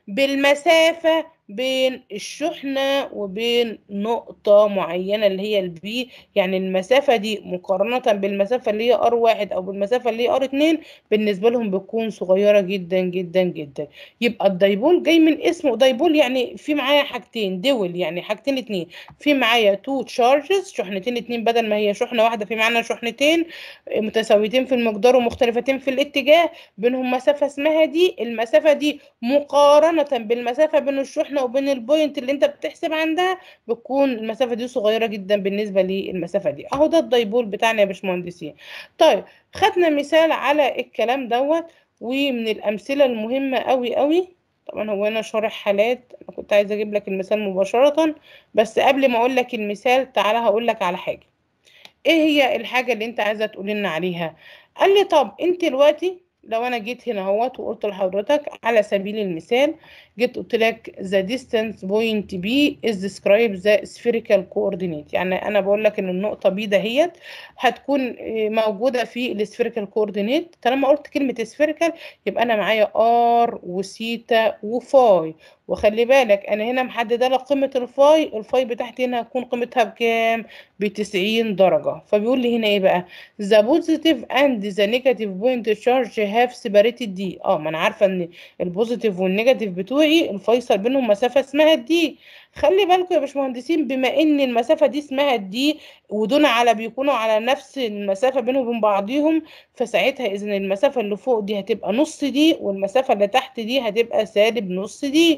بالمسافة بين الشحنة وبين نقطة معينة اللي هي البي يعني المسافة دي مقارنة بالمسافة اللي هي ار واحد أو بالمسافة اللي هي ار اتنين بالنسبة لهم بتكون صغيرة جدا جدا جدا يبقى الدايبول جاي من اسمه دايبول يعني في معايا حاجتين دول يعني حاجتين اتنين في معايا تو تشارجز شحنتين اتنين بدل ما هي شحنة واحدة في معانا شحنتين متساويتين في المقدار ومختلفتين في الاتجاه بينهم مسافة اسمها دي المسافة دي مقارنة بالمسافة بين الشحنة وبين البوينت اللي انت بتحسب عندها بتكون المسافة دي صغيرة جدا بالنسبة للمسافة دي اهو ده الدايبول بتاعنا يا باشمهندسين طيب خدنا مثال على الكلام دوت ومن الأمثلة المهمة قوي قوي طبعا هو انا شارح حالات انا كنت عايزه اجيب لك المثال مباشره بس قبل ما اقول لك المثال تعالى هقول لك على حاجه ايه هي الحاجه اللي انت عايزه تقول لنا عليها قال لي طب انت دلوقتي لو انا جيت هنا اهوت وقلت لحضرتك على سبيل المثال جيت قلت لك the distance point B is described the spherical coordinate يعني انا بقول لك ان النقطه B دهيت هتكون موجوده في السفيريكال كوردينيت طالما قلت كلمه سفيريكال يبقى انا معايا ار وسيتا وفاي وخلي بالك انا هنا محدده لك قيمه الفاي الفاي بتاعتي هنا هتكون قيمتها بكام ب 90 درجه فبيقول لي هنا ايه بقى the positive and the negative point charge have separated دي اه ما انا عارفه ان البوزيتيف والنيجاتيف بتوعي الفيصل بينهم مسافه اسمها الدي خلي بالكم يا باشمهندسين بما ان المسافه دي اسمها الدي ودول على بيكونوا على نفس المسافه بينهم وبين بعضيهم فساعتها اذا المسافه اللي فوق دي هتبقى نص دي والمسافه اللي تحت دي هتبقى سالب نص دي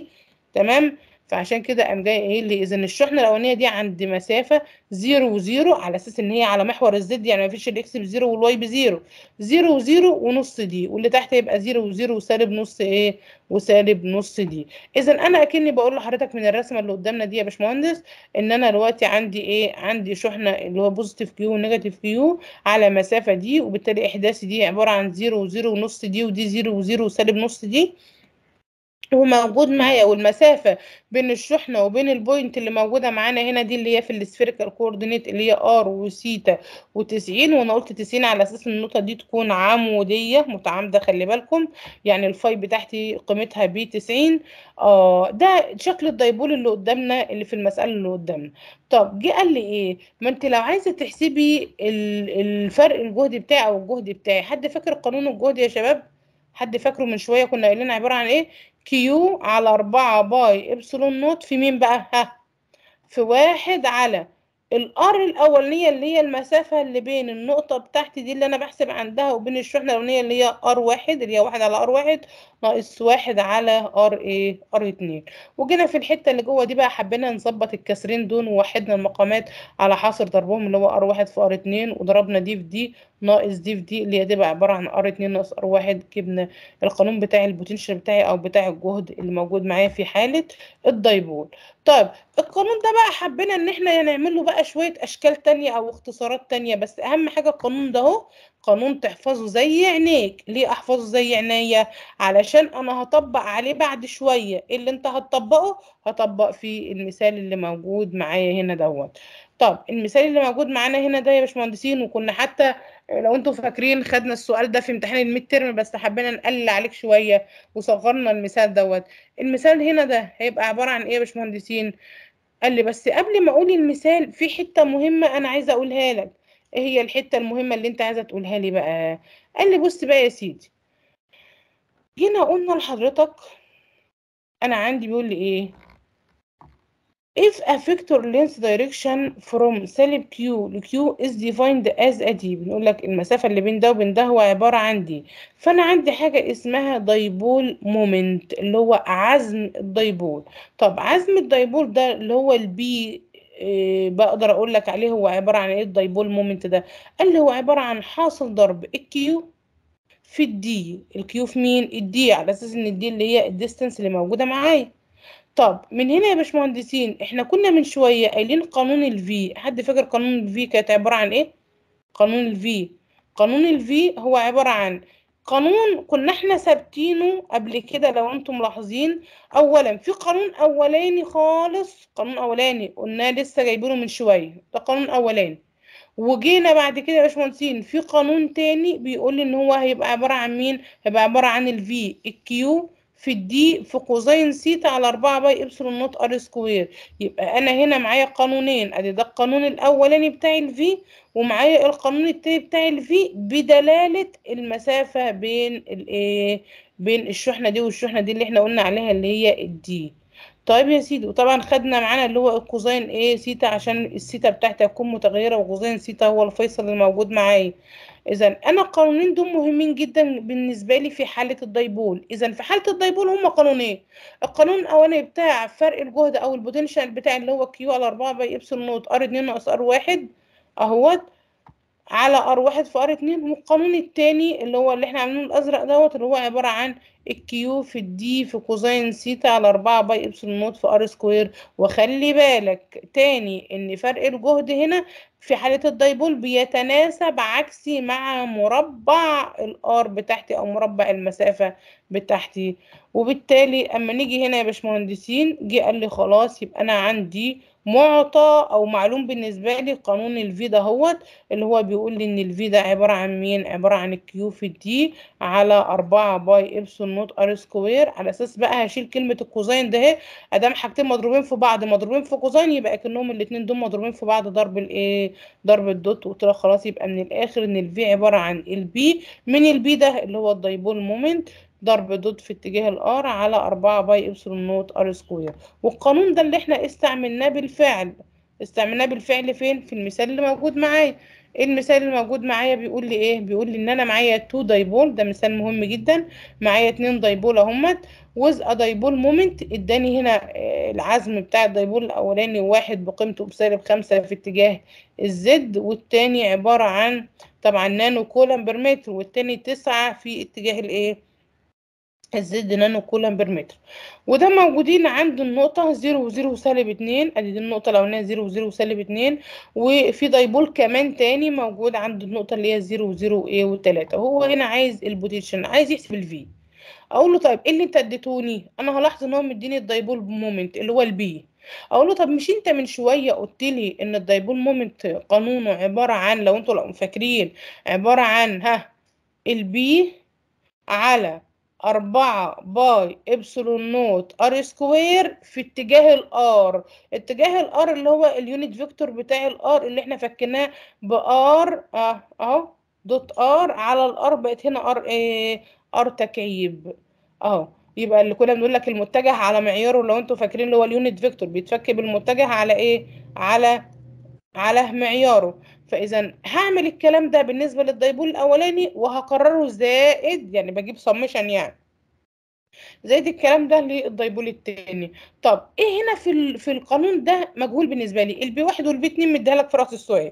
تمام فعشان كده قام جاي قايل لي اذا الشحنه الاولانيه دي عند مسافه 0 وزيرو على اساس ان هي على محور الزد يعني ما فيش الاكس بزيرو والواي بزيرو 0 وزيرو ونص دي واللي تحت يبقى 0 وزيرو وسالب نص ايه وسالب نص دي اذا انا اكني بقول لحضرتك من الرسمه اللي قدامنا دي يا باشمهندس ان انا دلوقتي عندي ايه عندي شحنه اللي هو بوزيتيف كيو ونيجاتيف كيو على مسافه دي وبالتالي احداثي دي عباره عن 0 وزيرو ونص دي ودي 0 وزيرو وسالب نص دي وموجود معايا والمسافة بين الشحنة وبين البوينت اللي موجودة معانا هنا دي اللي هي في السفيريكال كوردينيت اللي هي ار وسيتا وتسعين وانا قلت تسعين على اساس ان النقطة دي تكون عمودية متعامدة خلي بالكم يعني الفاي بتاعتي قيمتها ب 90 اه ده شكل الدايبول اللي قدامنا اللي في المسألة اللي قدامنا طب جه قال لي ايه ما انت لو عايزة تحسبي ال- الفرق الجهد بتاعي او الجهد بتاعي حد فاكر قانون الجهد يا شباب حد فاكره من شوية كنا قايلين عبارة عن ايه كيو على أربعة باي إبسلون نوت في مين بقى ها في واحد على الار الاولانيه اللي هي المسافه اللي بين النقطه بتاعتي دي اللي انا بحسب عندها وبين الشحنه الاولانيه اللي هي ار واحد اللي هي واحد على ار واحد ناقص واحد على ار ايه ار اتنين وجينا في الحته اللي جوه دي بقى حبينا نظبط الكسرين دول ووحدنا المقامات على حاصر ضربهم اللي هو ار واحد في ار اتنين وضربنا دي في دي ناقص دي في دي اللي هي تبقى عباره عن ار اتنين ناقص ار واحد جبنا القانون بتاع البوتنشال بتاعي او بتاع الجهد اللي موجود معايا في حاله الدايبول طيب القانون ده بقى حبينا ان احنا نعمل له بقى شويه اشكال تانية او اختصارات تانية بس اهم حاجه القانون ده اهو قانون تحفظه زي عينيك ليه احفظه زي عينيا علشان انا هطبق عليه بعد شويه إيه اللي انت هتطبقه هطبق في المثال اللي موجود معايا هنا دوت طب المثال اللي موجود معانا هنا ده يا باشمهندسين وكنا حتى لو انتوا فاكرين خدنا السؤال ده في امتحان الميد ترم بس حبينا نقلل عليك شويه وصغرنا المثال دوت المثال هنا ده هيبقى عباره عن ايه يا باشمهندسين قال لي بس قبل ما اقول المثال في حته مهمه انا عايزه اقولها لك ايه هي الحته المهمه اللي انت عايزه تقولها لي بقى قال لي بص بقى يا سيدي جينا قلنا لحضرتك انا عندي بيقول لي ايه if a vector length direction from سالب q ل q is defined as a d بنقول لك المسافة اللي بين ده وبين ده هو عبارة عن دي فأنا عندي حاجة اسمها دايبول مومنت اللي هو عزم الدايبول طب عزم الدايبول ده اللي هو البي إيه بقدر أقول لك عليه هو عبارة عن إيه الدايبول مومنت ده قال لي هو عبارة عن حاصل ضرب الكيو في الدي الكيو في مين الدي على أساس إن الدي اللي هي الديستنس اللي موجودة معايا طب من هنا يا باشمهندسين احنا كنا من شوية قايلين قانون الفي حد فاكر قانون الفي كانت عبارة عن ايه قانون الفي قانون الفي هو عبارة عن قانون كنا احنا ثابتينه قبل كده لو انتم ملاحظين اولا في قانون اولاني خالص قانون اولاني قلنا لسه جايبينه من شوية ده قانون اولاني وجينا بعد كده يا باشمهندسين في قانون تاني بيقول لي ان هو هيبقى عبارة عن مين هيبقى عبارة عن الفي الكيو في الدي في كوزين سيتا على 4 باي ابسلون نوت ار سكوير يبقى انا هنا معايا قانونين ادي ده القانون الاولاني بتاع الفي ومعايا القانون التاني بتاع الفي بدلاله المسافه بين الايه بين الشحنه دي والشحنه دي اللي احنا قلنا عليها اللي هي الدي طيب يا سيدي وطبعا خدنا معانا اللي هو الكوزين ايه سيتا عشان السيتا بتاعتي هتكون متغيره وكوزين سيتا هو الفيصل الموجود معايا اذا انا القانونين دول مهمين جدا بالنسبه لي في حاله الدايبول اذا في حاله الدايبول هما قانونين القانون الاولاني بتاع فرق الجهد او البوتنشال بتاع اللي هو كيو على 4 باي ابسلون نوت ار 2 ناقص ار 1 اهوت على ار 1 في ار 2 والقانون التاني اللي هو اللي احنا عاملينه الازرق دوت اللي هو عباره عن الكيو في الدي في كوزين سيتا على 4 باي ابسلون نوت في ار سكوير وخلي بالك تاني ان فرق الجهد هنا في حالة الدايبول بيتناسب عكسي مع مربع الار بتاعتي او مربع المسافة بتاعتي وبالتالي اما نيجي هنا يا باشمهندسين جه قال لي خلاص يبقى انا عندي معطى او معلوم بالنسبه لي قانون الفي ده هوت اللي هو بيقول لي ان الفي ده عباره عن مين عباره عن الكيو في الدي على 4 باي ابسلون نوت ار سكوير على اساس بقى هشيل كلمه الكوزين ده اهي ادام حاجتين مضروبين في بعض مضروبين في كوزين يبقى كانهم الاثنين دول مضروبين في بعض ضرب الايه ضرب الدوت وقلت لك خلاص يبقى من الاخر ان الفي عباره عن البي من البي ده اللي هو الدايبول مومنت ضرب دوت في اتجاه الار على 4 باي ابسلون نوت ار سكوير والقانون ده اللي احنا استعملناه بالفعل استعملناه بالفعل فين في المثال اللي موجود معايا المثال الموجود معايا بيقول لي ايه بيقول لي ان انا معايا 2 دايبول ده مثال مهم جدا معايا 2 دايبول اهمت وز ا دايبول مومنت اداني هنا آه، العزم بتاع الدايبول الاولاني واحد بقيمته بسالب خمسة في اتجاه الزد والتاني عبارة عن طبعا نانو كولم بر متر والتاني تسعة في اتجاه الايه الزد نانو كولم بر متر وده موجودين عند النقطة زيرو وزيرو سالب اتنين ادي دي النقطة الأولانية زيرو وزيرو سالب اتنين وفي دايبول كمان تاني موجود عند النقطة اللي هي زيرو وزيرو ايه وتلاتة هو هنا عايز البوتنشن عايز يحسب الفي اقول له طيب ايه اللي انت اديتوني انا هلاحظ ان هو مديني الدايبول مومنت اللي هو البي اقول له طب مش انت من شويه قلت لي ان الدايبول مومنت قانونه عباره عن لو انتوا لو فاكرين عباره عن ها البي على أربعة باي إبسلون نوت ار سكوير في اتجاه الار اتجاه الار اللي هو اليونت فيكتور بتاع الار اللي احنا فكناه بار اه اهو دوت ار على الار بقت هنا ار ايه ار تكعيب اهو يبقى اللي كنا بنقول لك المتجه على معياره لو انتوا فاكرين اللي هو اليونت فيكتور بيتفك بالمتجه على ايه على على معياره فاذا هعمل الكلام ده بالنسبه للدايبول الاولاني وهكرره زائد يعني بجيب سمشن يعني زائد الكلام ده للدايبول التاني طب ايه هنا في ال- في القانون ده مجهول بالنسبه لي البي واحد والبي اتنين مديها لك في راس السؤال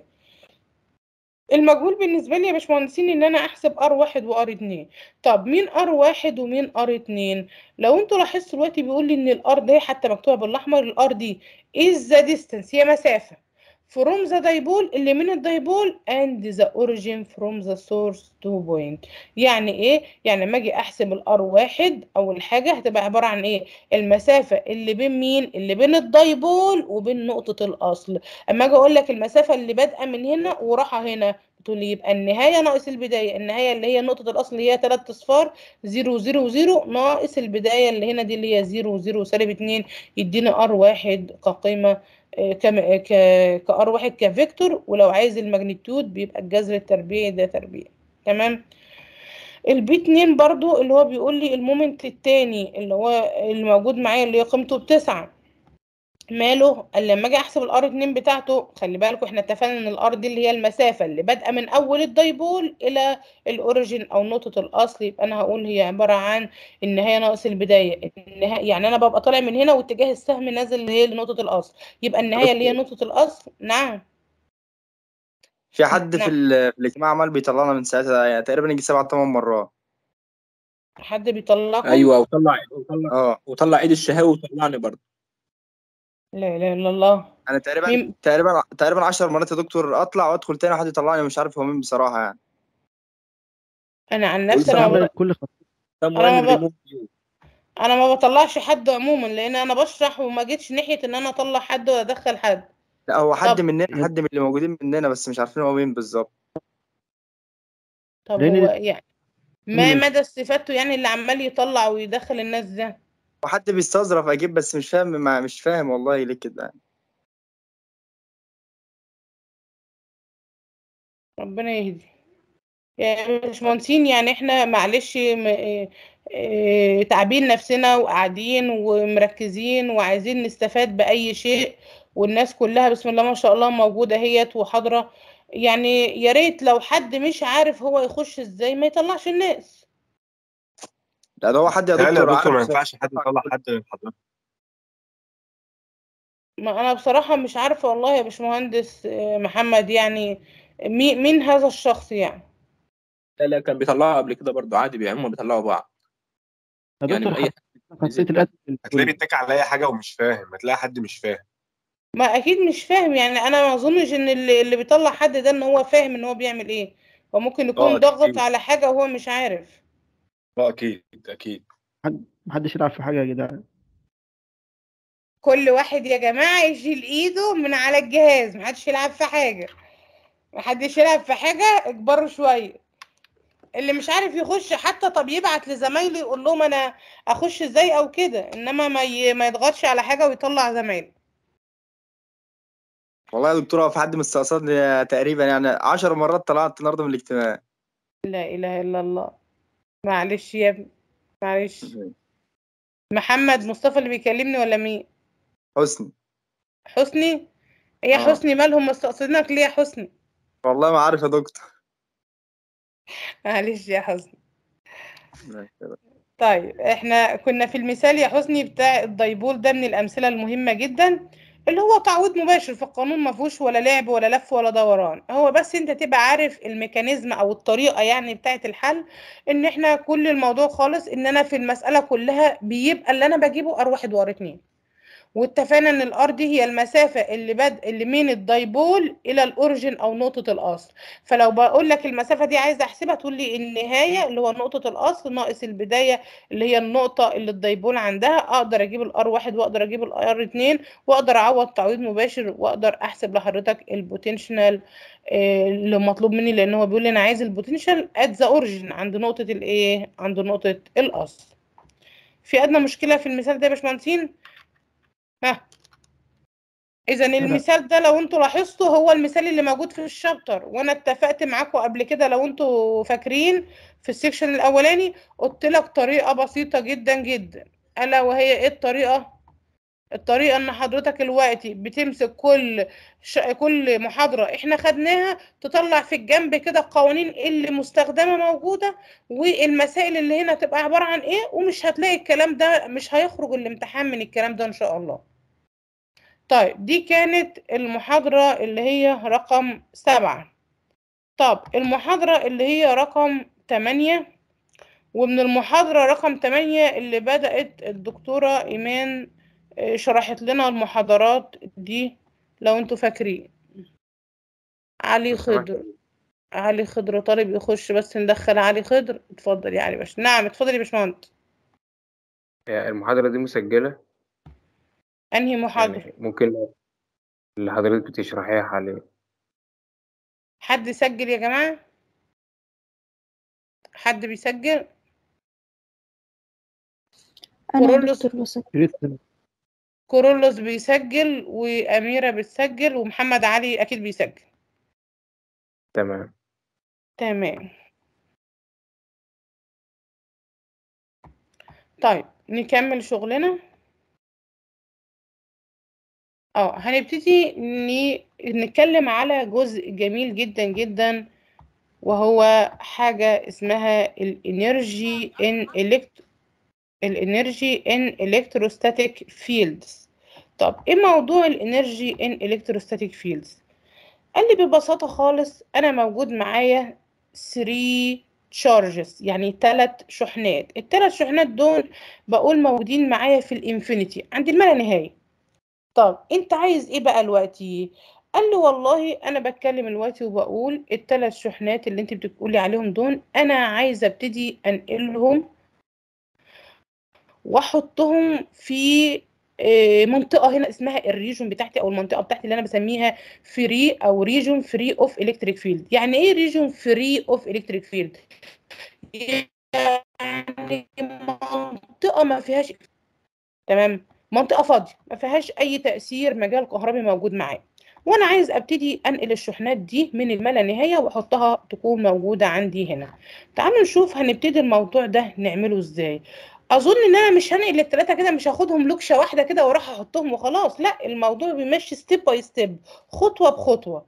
المجهول بالنسبه لي يا باشمهندسين ان انا احسب ار واحد وار اتنين طب مين ار واحد ومين ار اتنين لو انتوا لاحظتوا دلوقتي بيقول لي ان الار ده حتى مكتوبه بالاحمر الار دي is the distance هي مسافه from the dipole اللي من الدايبول and the origin from the source to point يعني ايه يعني لما اجي احسب الار واحد اول حاجه هتبقى عباره عن ايه المسافه اللي بين مين اللي بين الدايبول وبين نقطه الاصل اما اجي اقول لك المسافه اللي بادئه من هنا وراحه هنا بتقول لي يبقى النهايه ناقص البدايه النهايه اللي هي نقطه الاصل اللي هي 3 اصفار 0 0 0 ناقص البدايه اللي هنا دي اللي هي 0 0 سالب 2 يديني ار واحد كقيمه آه، كم ك كار واحد كفيكتور ولو عايز الماجنتيود بيبقى الجذر التربيعي ده تربيع تمام البي 2 برضو اللي هو بيقول لي المومنت التاني اللي هو اللي موجود معايا اللي هي قيمته بتسعة ماله قال لما اجي احسب الار 2 بتاعته خلي بالكوا احنا اتفقنا ان الار دي اللي هي المسافه اللي بادئه من اول الدايبول الى الاوريجين او نقطه الاصل يبقى انا هقول هي عباره عن النهايه ناقص البدايه النهايه يعني انا ببقى طالع من هنا واتجاه السهم نازل اللي هي لنقطه الاصل يبقى النهايه اللي هي نقطه الاصل نعم
في حد
نعم.
في, ال- في الاجتماع عمال بيطلعنا من ساعتها يعني تقريبا يجي سبع ثمان مرات
حد بيطلعكم
ايوه وطلع وطلع
اه
وطلع ايد الشهاوي وطلعني برضه
لا اله الا الله
انا تقريبا
مين-
تقريبا تقريبا 10 مرات يا دكتور اطلع وادخل تاني وحد يطلعني مش عارف هو مين بصراحه يعني
انا عن نفسي
قلت
انا
عمل
ما ب-
كل خط
تم
أنا
وين
ما ب-
ريموف يو
انا ما بطلعش حد عموما لان انا بشرح وما جيتش ناحيه ان انا اطلع حد وادخل حد
لا هو حد
طب-
مننا حد من اللي موجودين مننا بس مش عارفين هو مين بالظبط
طب
لأن
هو
ال-
يعني ما
مم.
مدى استفادته يعني اللي عمال يطلع ويدخل الناس ده
وحد بيستظرف اجيب بس مش فاهم ما مش فاهم والله ليه كده يعني.
ربنا يهدي يعني مش مهندسين يعني احنا معلش م- إيه- إيه، تعبين نفسنا وقاعدين ومركزين وعايزين نستفاد بأي شيء والناس كلها بسم الله ما شاء الله موجودة هيت وحاضرة يعني يا ريت لو حد مش عارف هو يخش ازاي ما يطلعش الناس
لا ده هو حد يا
لا
دكتور
يا دكتور ما
عارف-
ينفعش حد يطلع حد من حضرتك
ما انا بصراحة مش عارفة والله يا باشمهندس آه، محمد يعني مي- مين هذا الشخص يعني
لا لا كان بيطلعوا قبل كده برضه عادي بيعملوا بيطلعوا بعض
يا
يعني
دكتور
اي
خاصية الأدب
هتلاقيه بيتكي على اي حاجه ومش فاهم هتلاقي حد مش فاهم
ما اكيد مش فاهم يعني انا ما اظنش ان اللي, اللي بيطلع حد ده ان هو فاهم ان هو بيعمل ايه هو ممكن يكون
آه،
ضغط
أكيد.
على حاجة وهو مش عارف
اه اكيد اكيد
محدش يلعب في حاجة يا جدعان
كل واحد يا جماعة يشيل ايده من على الجهاز محدش يلعب في حاجة محدش يلعب في حاجة اكبروا شوية اللي مش عارف يخش حتى طب يبعت لزمايله يقول لهم انا اخش ازاي او كده انما ما ي... ما يضغطش على حاجة ويطلع زمايله
والله يا دكتور هو في حد مستقصدني تقريبا يعني 10 مرات طلعت النهارده من الاجتماع
لا اله الا الله معلش يا ابني معلش محمد مصطفى اللي بيكلمني ولا مين
حسني
حسني هي
آه.
حسني مالهم مستقصدينك ليه يا حسني
والله ما عارف يا دكتور
معلش يا حسني طيب احنا كنا في المثال يا حسني بتاع الدايبول ده من الامثله المهمه جدا اللي هو تعويض مباشر في القانون ما فيهوش ولا لعب ولا لف ولا دوران هو بس انت تبقى عارف الميكانيزم او الطريقه يعني بتاعه الحل ان احنا كل الموضوع خالص ان انا في المساله كلها بيبقى اللي انا بجيبه ار واحد وار اتنين واتفقنا ان الار دي هي المسافه اللي بد اللي من الدايبول الى الاوريجين او نقطه الاصل فلو بقول لك المسافه دي عايزه احسبها تقول لي النهايه اللي هو نقطه الاصل ناقص البدايه اللي هي النقطه اللي الدايبول عندها اقدر اجيب الار واحد واقدر اجيب الار اتنين واقدر اعوض تعويض مباشر واقدر احسب لحضرتك البوتنشال اللي مطلوب مني لان هو بيقول لي انا عايز البوتنشال ات ذا اوريجين عند نقطه الايه عند نقطه الاصل في ادنى مشكله في المثال ده يا باشمهندسين ها اذا المثال ده لو انتوا لاحظتوا هو المثال اللي موجود في الشابتر وانا اتفقت معاكم قبل كده لو انتوا فاكرين في السكشن الاولاني قلت لك طريقه بسيطه جدا جدا الا وهي ايه الطريقه الطريقه ان حضرتك دلوقتي بتمسك كل ش... كل محاضره احنا خدناها تطلع في الجنب كده القوانين اللي مستخدمه موجوده والمسائل اللي هنا تبقى عباره عن ايه ومش هتلاقي الكلام ده مش هيخرج الامتحان من الكلام ده ان شاء الله طيب دي كانت المحاضرة اللي هي رقم سبعة طب المحاضرة اللي هي رقم تمانية ومن المحاضرة رقم تمانية اللي بدأت الدكتورة إيمان آه، شرحت لنا المحاضرات دي لو انتوا فاكرين علي خضر علي خضر طالب يخش بس ندخل علي خضر اتفضل يا علي باش نعم اتفضل يا باشمهندس
هي المحاضرة دي مسجلة
انهي محاضرة
يعني ممكن اللي حضرتك بتشرحيها حاليا
حد سجل يا جماعة حد بيسجل
أنا
كورولوس
دكتور بسط
لسه
كورولوس بيسجل وأميرة بتسجل ومحمد علي أكيد بيسجل
تمام
تمام طيب نكمل شغلنا اه هنبتدي ن- نتكلم على جزء جميل جدا جدا وهو حاجة اسمها الانرجي ان الكت الانرجي ان الكتروستاتيك فيلدز طب ايه موضوع الانرجي ان الكتروستاتيك فيلدز قال لي ببساطة خالص انا موجود معايا 3 تشارجز يعني ثلاث شحنات الثلاث شحنات دول بقول موجودين معايا في الانفينيتي عند الما لا نهاية طب انت عايز ايه بقى دلوقتي قال لي والله انا بتكلم دلوقتي وبقول الثلاث شحنات اللي انت بتقولي عليهم دول انا عايزه ابتدي انقلهم واحطهم في آه، منطقه هنا اسمها الريجون بتاعتي او المنطقه بتاعتي اللي انا بسميها فري او ريجون فري اوف الكتريك فيلد يعني ايه ريجون فري اوف الكتريك فيلد يعني منطقه ما فيهاش تمام منطقه فاضيه ما فيهاش اي تاثير مجال كهربي موجود معايا وانا عايز ابتدي انقل الشحنات دي من الما لا نهايه واحطها تكون موجوده عندي هنا تعالوا نشوف هنبتدي الموضوع ده نعمله ازاي اظن ان انا مش هنقل الثلاثه كده مش هاخدهم لوكشه واحده كده واروح احطهم وخلاص لا الموضوع بيمشي ستيب باي ستيب خطوه بخطوه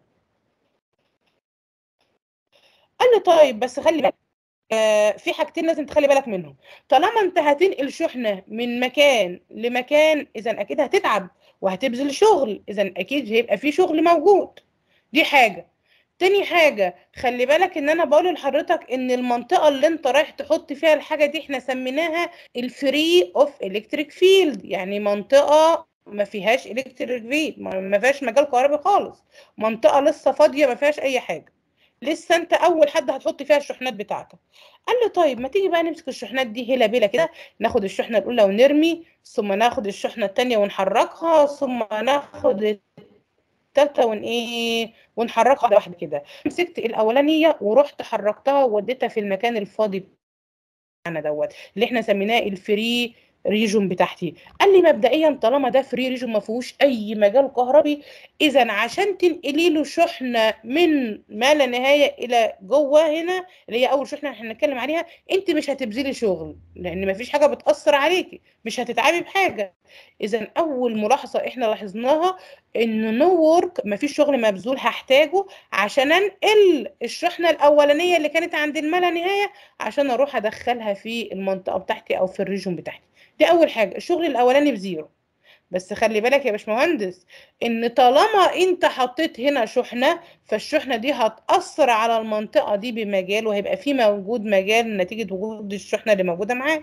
قال لي طيب بس خلي بالك آه في حاجتين لازم تخلي بالك منهم طالما انت هتنقل شحنه من مكان لمكان اذا اكيد هتتعب وهتبذل شغل اذا اكيد هيبقى في شغل موجود دي حاجه تاني حاجة خلي بالك ان انا بقول لحضرتك ان المنطقة اللي انت رايح تحط فيها الحاجة دي احنا سميناها الفري اوف الكتريك فيلد يعني منطقة ما فيهاش الكتريك فيلد ما فيهاش مجال كهربي خالص منطقة لسه فاضية ما فيهاش اي حاجة لسه انت اول حد هتحط فيها الشحنات بتاعتك قال لي طيب ما تيجي بقى نمسك الشحنات دي هلا بلا كده ناخد الشحنة الاولى ونرمي ثم ناخد الشحنة التانية ونحركها ثم ناخد التالتة ون ايه ونحركها واحدة واحدة كده مسكت الاولانية ورحت حركتها ووديتها في المكان الفاضي بتاعنا دوت اللي احنا سميناه الفري ريجون بتاعتي قال لي مبدئيا طالما ده فري ريجون ما فيهوش اي مجال كهربي اذا عشان تنقلي له شحنه من ما لا نهايه الى جوه هنا اللي هي اول شحنه احنا هنتكلم عليها انت مش هتبذلي شغل لان ما فيش حاجه بتاثر عليكي مش هتتعبي بحاجه اذا اول ملاحظه احنا لاحظناها ان نو ورك ما فيش شغل مبذول هحتاجه عشان انقل الشحنه الاولانيه اللي كانت عند الما لا نهايه عشان اروح ادخلها في المنطقه بتاعتي او في الريجون بتاعتي دي اول حاجه الشغل الاولاني بزيرو بس خلي بالك يا باشمهندس ان طالما انت حطيت هنا شحنه فالشحنه دي هتاثر على المنطقه دي بمجال وهيبقى في موجود مجال نتيجه وجود الشحنه اللي موجوده معاه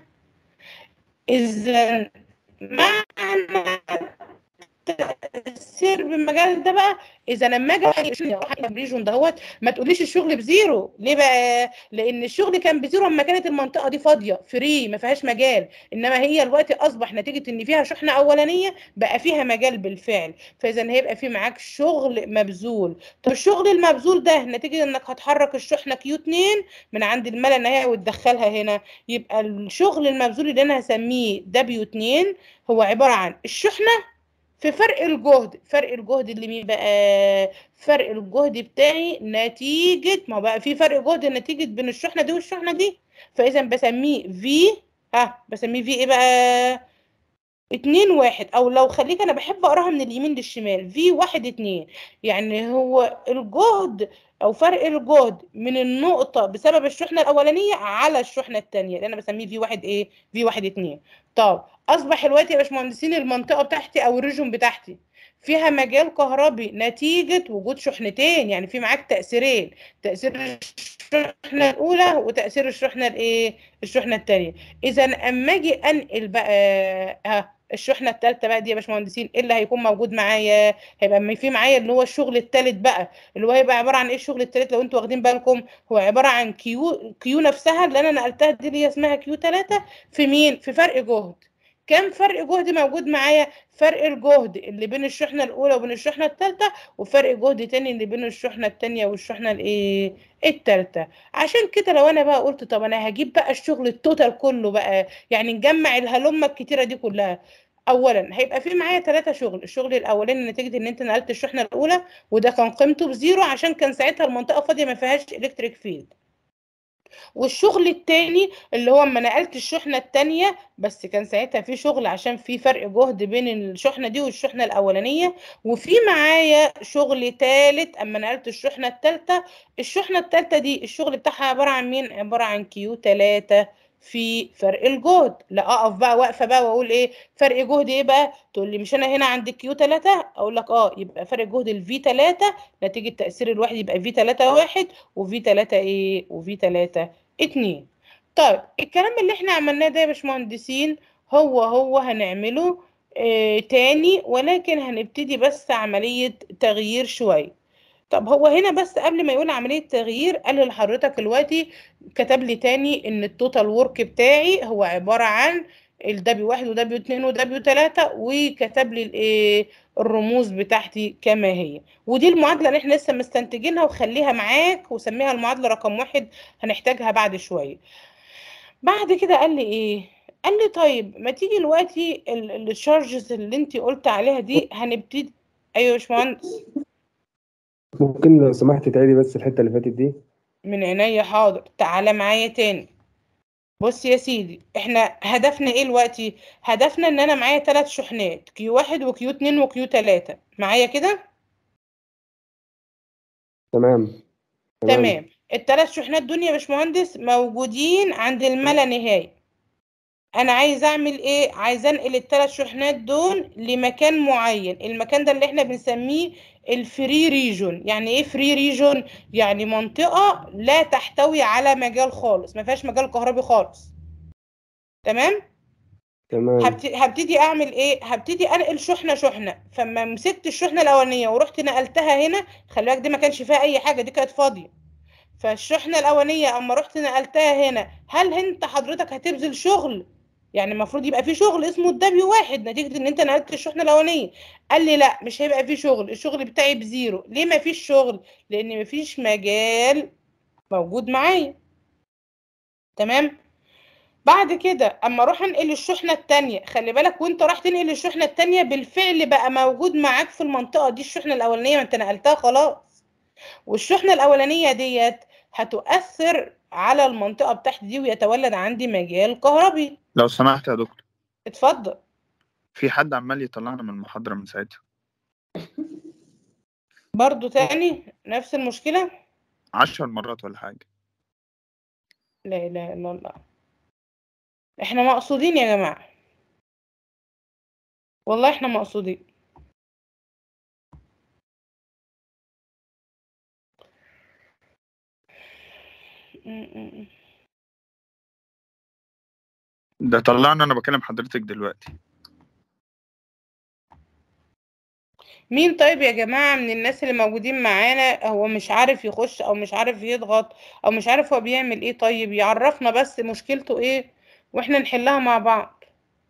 اذا معنى تأثير بالمجال ده بقى اذا لما اجي الريجون دهوت ما تقوليش الشغل بزيرو ليه بقى لان الشغل كان بزيرو اما كانت المنطقه دي فاضيه فري ما فيهاش مجال انما هي الوقت اصبح نتيجه ان فيها شحنه اولانيه بقى فيها مجال بالفعل فاذا هيبقى في معاك شغل مبذول طب الشغل المبذول ده نتيجه انك هتحرك الشحنه كيو 2 من عند الملا النهائي وتدخلها هنا يبقى الشغل المبذول اللي انا هسميه دبليو 2 هو عباره عن الشحنه في فرق الجهد فرق الجهد اللي مين بقى فرق الجهد بتاعي نتيجة ما هو بقى في فرق جهد نتيجة بين الشحنة دي والشحنة دي فإذا بسميه في ها بسميه في ايه بقى اتنين واحد او لو خليك انا بحب اقراها من اليمين للشمال في واحد اتنين يعني هو الجهد او فرق الجهد من النقطة بسبب الشحنة الاولانية على الشحنة التانية اللي انا بسميه في واحد ايه في واحد اتنين طب اصبح الوقت يا باشمهندسين المنطقة بتاعتي او الريجون بتاعتي فيها مجال كهربي نتيجة وجود شحنتين يعني في معاك تأثيرين تأثير الشحنة الأولى وتأثير الشحنة الإيه؟ الشحنة التانية إذا أما أجي أنقل بقى ها الشحنة التالتة بقى دي يا باشمهندسين إيه اللي هيكون موجود معايا؟ هيبقى في معايا اللي هو الشغل التالت بقى اللي هو هيبقى عبارة عن إيه الشغل التالت لو أنتوا واخدين بالكم هو عبارة عن كيو كيو نفسها اللي أنا نقلتها دي اللي هي اسمها كيو تلاتة في مين؟ في فرق جهد كم فرق جهد موجود معايا فرق الجهد اللي بين الشحنة الأولى وبين الشحنة التالتة وفرق جهد تاني اللي بين الشحنة التانية والشحنة الإيه التالتة عشان كده لو أنا بقى قلت طب أنا هجيب بقى الشغل التوتال كله بقى يعني نجمع الهلمة الكتيرة دي كلها اولا هيبقى في معايا ثلاثة شغل الشغل الاولاني نتيجه ان انت نقلت الشحنه الاولى وده كان قيمته بزيرو عشان كان ساعتها المنطقه فاضيه ما فيهاش الكتريك فيلد والشغل التاني اللي هو اما نقلت الشحنه التانيه بس كان ساعتها في شغل عشان في فرق جهد بين الشحنه دي والشحنه الاولانيه وفي معايا شغل تالت اما نقلت الشحنه التالته الشحنه التالته دي الشغل بتاعها عباره عن مين عباره عن كيو 3 في فرق الجهد لا اقف بقى واقفه بقى واقول ايه فرق جهد ايه بقى تقول لي مش انا هنا عند كيو 3 اقول لك اه يبقى فرق جهد الفي 3 نتيجه تاثير الواحد يبقى في 3 1 وفي 3 ايه وفي 3 2 طيب الكلام اللي احنا عملناه ده يا باشمهندسين هو هو هنعمله آه تاني ولكن هنبتدي بس عمليه تغيير شويه طب هو هنا بس قبل ما يقول عملية تغيير قال لحضرتك دلوقتي كتب لي تاني ان التوتال ورك بتاعي هو عبارة عن الدبليو واحد ودبليو اتنين ودبليو تلاتة وكتب لي الايه الرموز بتاعتي كما هي ودي المعادلة اللي احنا لسه مستنتجينها وخليها معاك وسميها المعادلة رقم واحد هنحتاجها بعد شوية بعد كده قال لي ايه قال لي طيب ما تيجي دلوقتي الشارجز اللي انت قلت عليها دي هنبتدي ايوه يا باشمهندس
ممكن لو سمحت تعيدي بس الحتة اللي فاتت دي
من عينيا حاضر تعالى معايا تاني بص يا سيدي احنا هدفنا ايه دلوقتي هدفنا ان انا معايا ثلاث شحنات كيو واحد وكيو اتنين وكيو تلاتة معايا كده
تمام
تمام الثلاث شحنات دول يا باشمهندس موجودين عند الملا نهاية انا عايز اعمل ايه عايز انقل الثلاث شحنات دول لمكان معين المكان ده اللي احنا بنسميه الفري ريجون يعني ايه فري ريجون يعني منطقة لا تحتوي على مجال خالص ما فيهاش مجال كهربي خالص تمام
تمام
هبت- هبتدي اعمل ايه هبتدي انقل شحنه شحنه فما مسكت الشحنه الاولانيه ورحت نقلتها هنا خلي بالك دي ما كانش فيها اي حاجه دي كانت فاضيه فالشحنه الاولانيه اما رحت نقلتها هنا هل انت حضرتك هتبذل شغل يعني المفروض يبقى في شغل اسمه الدبليو واحد نتيجه ان انت نقلت الشحنه الاولانيه قال لي لا مش هيبقى في شغل الشغل بتاعي بزيرو ليه ما فيش شغل لان ما فيش مجال موجود معايا تمام بعد كده اما اروح انقل الشحنه التانية خلي بالك وانت راح تنقل الشحنه التانية بالفعل بقى موجود معاك في المنطقه دي الشحنه الاولانيه ما انت نقلتها خلاص والشحنه الاولانيه ديت هتؤثر على المنطقه بتاعتي دي ويتولد عندي مجال كهربي
لو سمحت يا دكتور
اتفضل
في حد عمال يطلعنا من المحاضرة من ساعتها
برضو تاني نفس المشكله
عشر مرات ولا حاجة
لا اله الا الله احنا مقصودين يا جماعه والله احنا مقصودين م- م-
ده طلعنا أنا بكلم حضرتك دلوقتي
مين طيب يا جماعة من الناس اللي موجودين معانا هو مش عارف يخش او مش عارف يضغط او مش عارف هو بيعمل ايه طيب يعرفنا بس مشكلته ايه واحنا نحلها مع بعض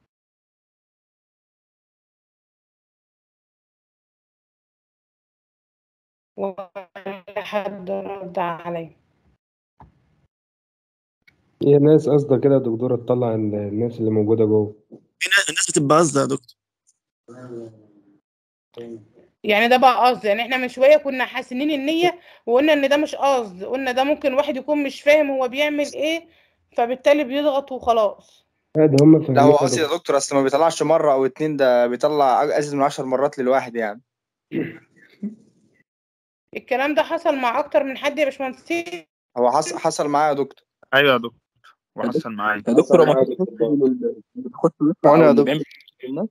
ولا حد رد عليا
هي الناس قصدها كده يا دكتورة تطلع ال- الناس اللي موجودة جوه
في نا- الناس بتبقى قصدها يا دكتور
يعني ده بقى قصد يعني احنا من شوية كنا حاسين النية وقلنا ان ده مش قصد قلنا ده ممكن واحد يكون مش فاهم هو بيعمل ايه فبالتالي بيضغط وخلاص
لا ده هم
لا
فاهمين
هو
يا
قصدي يا
دكتور
دكتور اصل ما بيطلعش مره او اتنين ده بيطلع ازيد من عشر مرات للواحد يعني
الكلام ده حصل مع اكتر من حد يا باشمهندسين
هو حصل حصل معايا يا دكتور
أيوة يا دكتور وحصل معايا
يا دكتور هو ما
معايا
بتخش اللي بيخش ويطلع
وأنا
او
يا
اللي
دكتور.
بيعمل الناس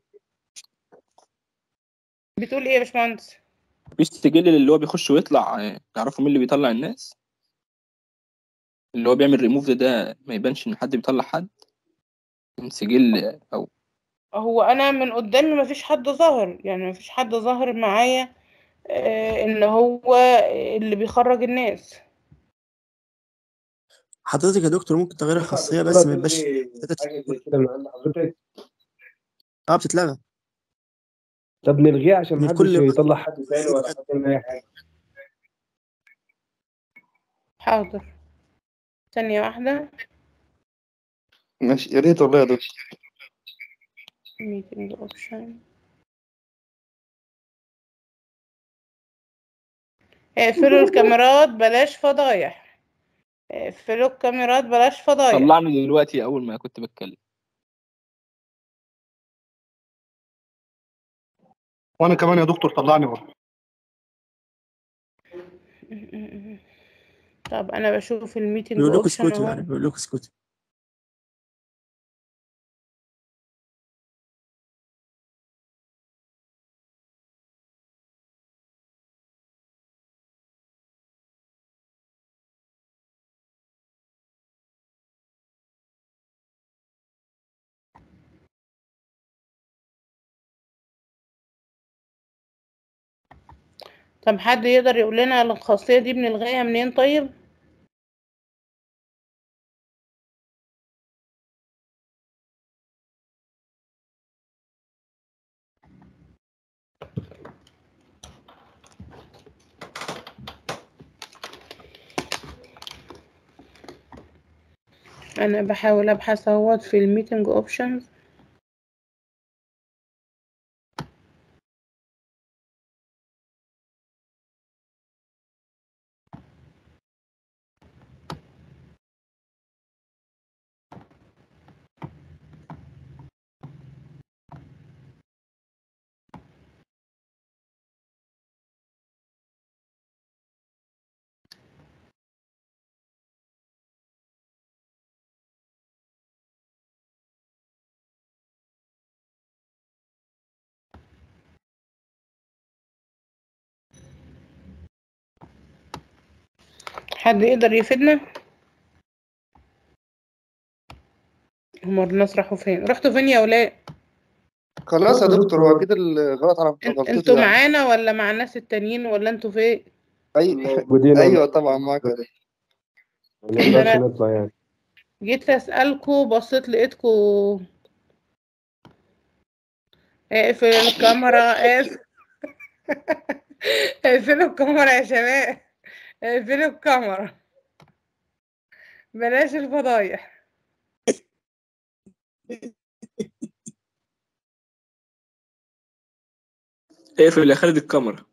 بتقول ايه يا باشمهندس
مفيش سجل اللي هو بيخش ويطلع آه، يعرفوا مين اللي بيطلع الناس اللي هو بيعمل ريموف ده, ده ما يبانش ان حد بيطلع حد من سجل او
هو انا من قدامي مفيش حد ظاهر يعني مفيش حد ظاهر معايا آه، ان هو اللي بيخرج الناس
حضرتك يا دكتور ممكن تغير الخاصية بس ما يبقاش
حاجة زي كده من عند حضرتك
اه بتتلغى
طب نلغيه عشان
من
محدش
كل
يطلع حد تاني ولا حد يعمل أي حاجة
حاضر ثانية واحدة
ماشي يا ريت والله يا دكتور
meeting option اقفلوا الكاميرات بلاش فضايح اقفلوا الكاميرات بلاش فضايح
طلعني دلوقتي اول ما كنت بتكلم
وانا كمان يا دكتور طلعني برضه
طب انا بشوف الميتنج
بيقول لكم
اوبشن
اسكتوا
اهو
يعني بيقول لكم اسكتوا
طب حد يقدر يقول لنا الخاصية دي بنلغيها منين طيب انا بحاول ابحث اهوت في الميتنج اوبشنز حد يقدر يفيدنا هما الناس راحوا فين رحتوا فين يا ولاد
خلاص يا دكتور هو اكيد الغلط على
إن-
غلطته
انتوا
يعني
معانا ولا مع الناس التانيين ولا انتوا فين
اي
موجودين
ايوه طبعا معاك
ما نقدرش نطلع يعني
جيت اسالكوا بصيت لقيتكوا اقفل الكاميرا اقفل اقفلوا الكاميرا يا شباب اقفلوا الكاميرا بلاش الفضايح
اقفل يا خالد الكاميرا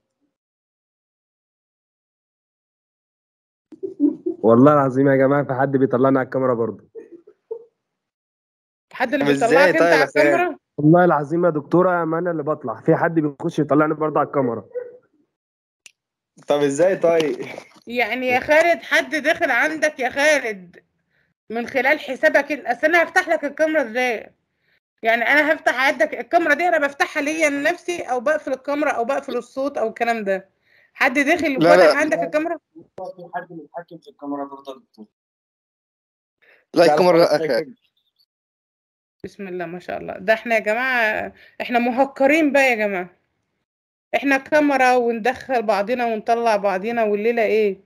والله العظيم يا جماعه في حد بيطلعني على الكاميرا برضه
حد اللي
طب
بيطلعك
ازاي
انت
طيب
على
يا خالد؟
الكاميرا
والله العظيم يا دكتوره ما انا اللي بطلع في حد بيخش يطلعني برضه على الكاميرا
طب ازاي طيب
يعني يا خالد حد داخل عندك يا خالد من خلال حسابك ال- اصل انا هفتح لك الكاميرا ازاي يعني انا هفتح عندك الكاميرا دي انا بفتحها ليا لنفسي او بقفل الكاميرا او بقفل الصوت او الكلام ده حد داخل
لا، لا.
فاتح عندك الكاميرا
في حد بيتحكم في الكاميرا برضه يا دكتور
لا الكاميرا لا أخي.
بسم الله ما شاء الله ده احنا يا جماعة احنا مهكرين بقى يا جماعة احنا كاميرا وندخل بعضنا ونطلع بعضنا والليلة ايه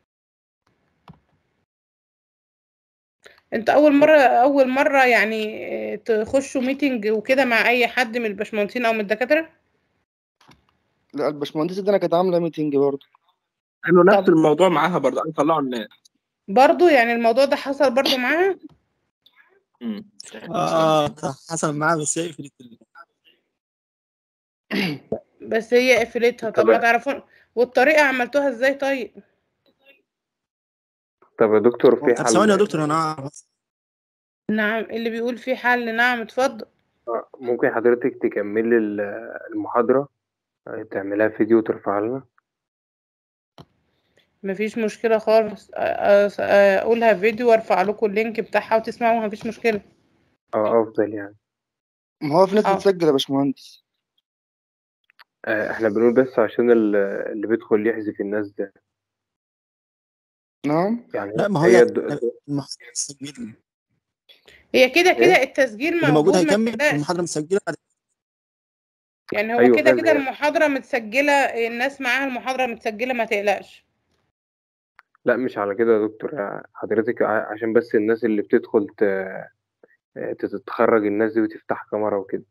انت اول مرة اول مرة يعني اه، تخشوا ميتنج وكده مع اي حد من الباشمهندسين او من الدكاترة
لا الباشمهندس ده انا كانت عامله ميتنج برضه
قالوا نفس الموضوع معاها برضه قالوا طلعوا الناس
برضو يعني الموضوع ده حصل برضو معاها
مم.
اه حصل معاه بس هي في
بس هي قفلتها طب ما تعرفون والطريقة عملتوها ازاي طيب
طب يا دكتور في
طب
حل
ثواني يا دكتور انا أعرف.
نعم اللي بيقول في حل نعم اتفضل
آه، ممكن حضرتك تكملي ال- المحاضرة آه، تعملها فيديو وترفعها لنا
مفيش مشكلة خالص أ- أ- اقولها فيديو وارفع لكم اللينك بتاعها وتسمعوها مفيش مشكلة
اه افضل يعني
ما هو في ناس
اه.
بتسجل يا باشمهندس
آه، احنا بنقول بس عشان ال- اللي بيدخل يحذف الناس ده
نعم
يعني
لا ما هو
هي
يعني
الد- الد-
المحاضرة مسجلة
هي كده
إيه؟
كده التسجيل
اللي موجود
موجود ما
هيكمل
تقلقش
المحاضرة مسجلة بعد
يعني هو
أيوة
كده
فاهم
كده
هي-
المحاضرة متسجلة الناس معاها المحاضرة متسجلة ما تقلقش
لا مش على كده يا دكتور آه، حضرتك ع- عشان بس الناس اللي بتدخل ت- آه، تتخرج الناس دي وتفتح كاميرا وكده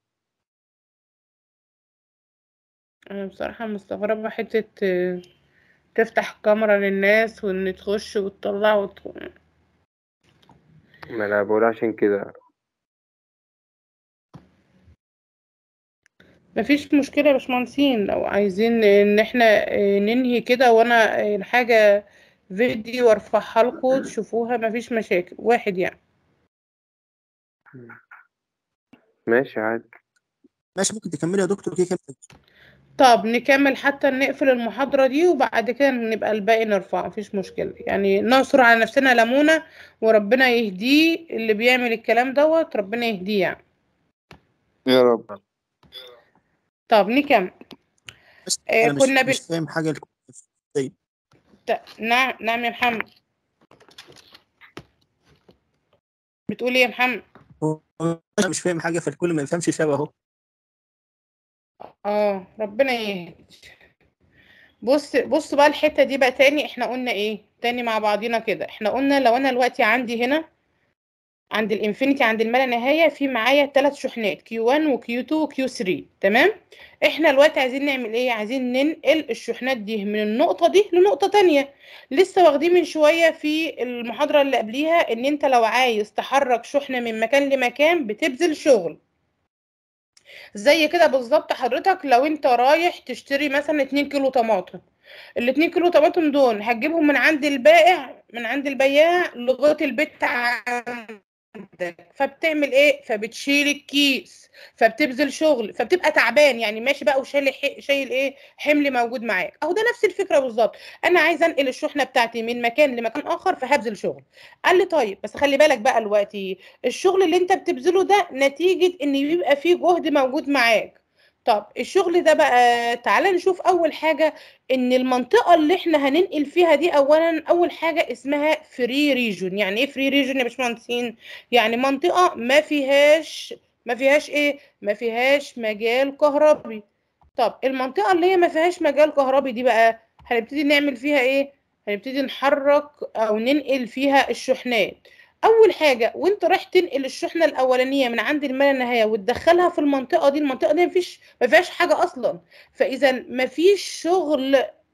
انا بصراحة مستغربة حتة آه، تفتح كاميرا للناس وان تخش وتطلع وت...
ما انا بقول عشان كده
مفيش مشكلة يا باشمهندسين لو عايزين ان احنا آه، ننهي كده وانا آه، الحاجة فيديو وارفعها لكم تشوفوها مفيش مشاكل واحد يعني
ماشي عادي
ماشي ممكن تكملي يا دكتور كده كده
طب نكمل حتى نقفل المحاضرة دي وبعد كده نبقى الباقي نرفعه مفيش مشكلة يعني نعصر على نفسنا ليمونة وربنا يهديه اللي بيعمل الكلام دوت ربنا يهديه يعني
يا رب
طب نكمل
بس
آه،
انا مش
كنا بن...
مش فاهم حاجة الك- طيب
ت- نعم نعم يا محمد بتقول ايه يا محمد
هو أنا مش فاهم حاجة فالكل ما يفهمش شبهه
اه ربنا يهدي بص بص بقى الحتة دي بقى تاني احنا قلنا ايه تاني مع بعضينا كده احنا قلنا لو انا دلوقتي عندي هنا عند الانفينيتي عند الما لا نهاية في معايا ثلاث شحنات Q1 وQ2 وQ3 تمام احنا دلوقتي عايزين نعمل ايه عايزين ننقل الشحنات دي من النقطة دي لنقطة تانية لسه واخدين من شوية في المحاضرة اللي قبليها ان انت لو عايز تحرك شحنة من مكان لمكان بتبذل شغل زي كده بالظبط حضرتك لو انت رايح تشتري مثلا 2 كيلو طماطم ال 2 كيلو طماطم دول هتجيبهم من عند البائع من عند البياع لغايه البيت عندك فبتعمل ايه فبتشيل الكيس فبتبذل شغل فبتبقى تعبان يعني ماشي بقى وشايل ح- شايل ايه حمل موجود معاك اهو ده نفس الفكره بالظبط انا عايزه انقل الشحنه بتاعتي من مكان لمكان اخر فهبذل شغل قال لي طيب بس خلي بالك بقى دلوقتي الشغل اللي انت بتبذله ده نتيجه ان بيبقى فيه جهد موجود معاك طب الشغل ده بقى تعالى نشوف اول حاجه ان المنطقه اللي احنا هننقل فيها دي اولا اول حاجه اسمها فري ريجون يعني ايه فري ريجون يا باشمهندسين يعني منطقه ما فيهاش ما فيهاش ايه ما فيهاش مجال كهربي طب المنطقه اللي هي ما فيهاش مجال كهربي دي بقى هنبتدي نعمل فيها ايه هنبتدي نحرك او ننقل فيها الشحنات اول حاجه وانت رايح تنقل الشحنه الاولانيه من عند الما لا نهايه وتدخلها في المنطقه دي المنطقه دي مفيش ما فيهاش حاجه اصلا فاذا مفيش شغل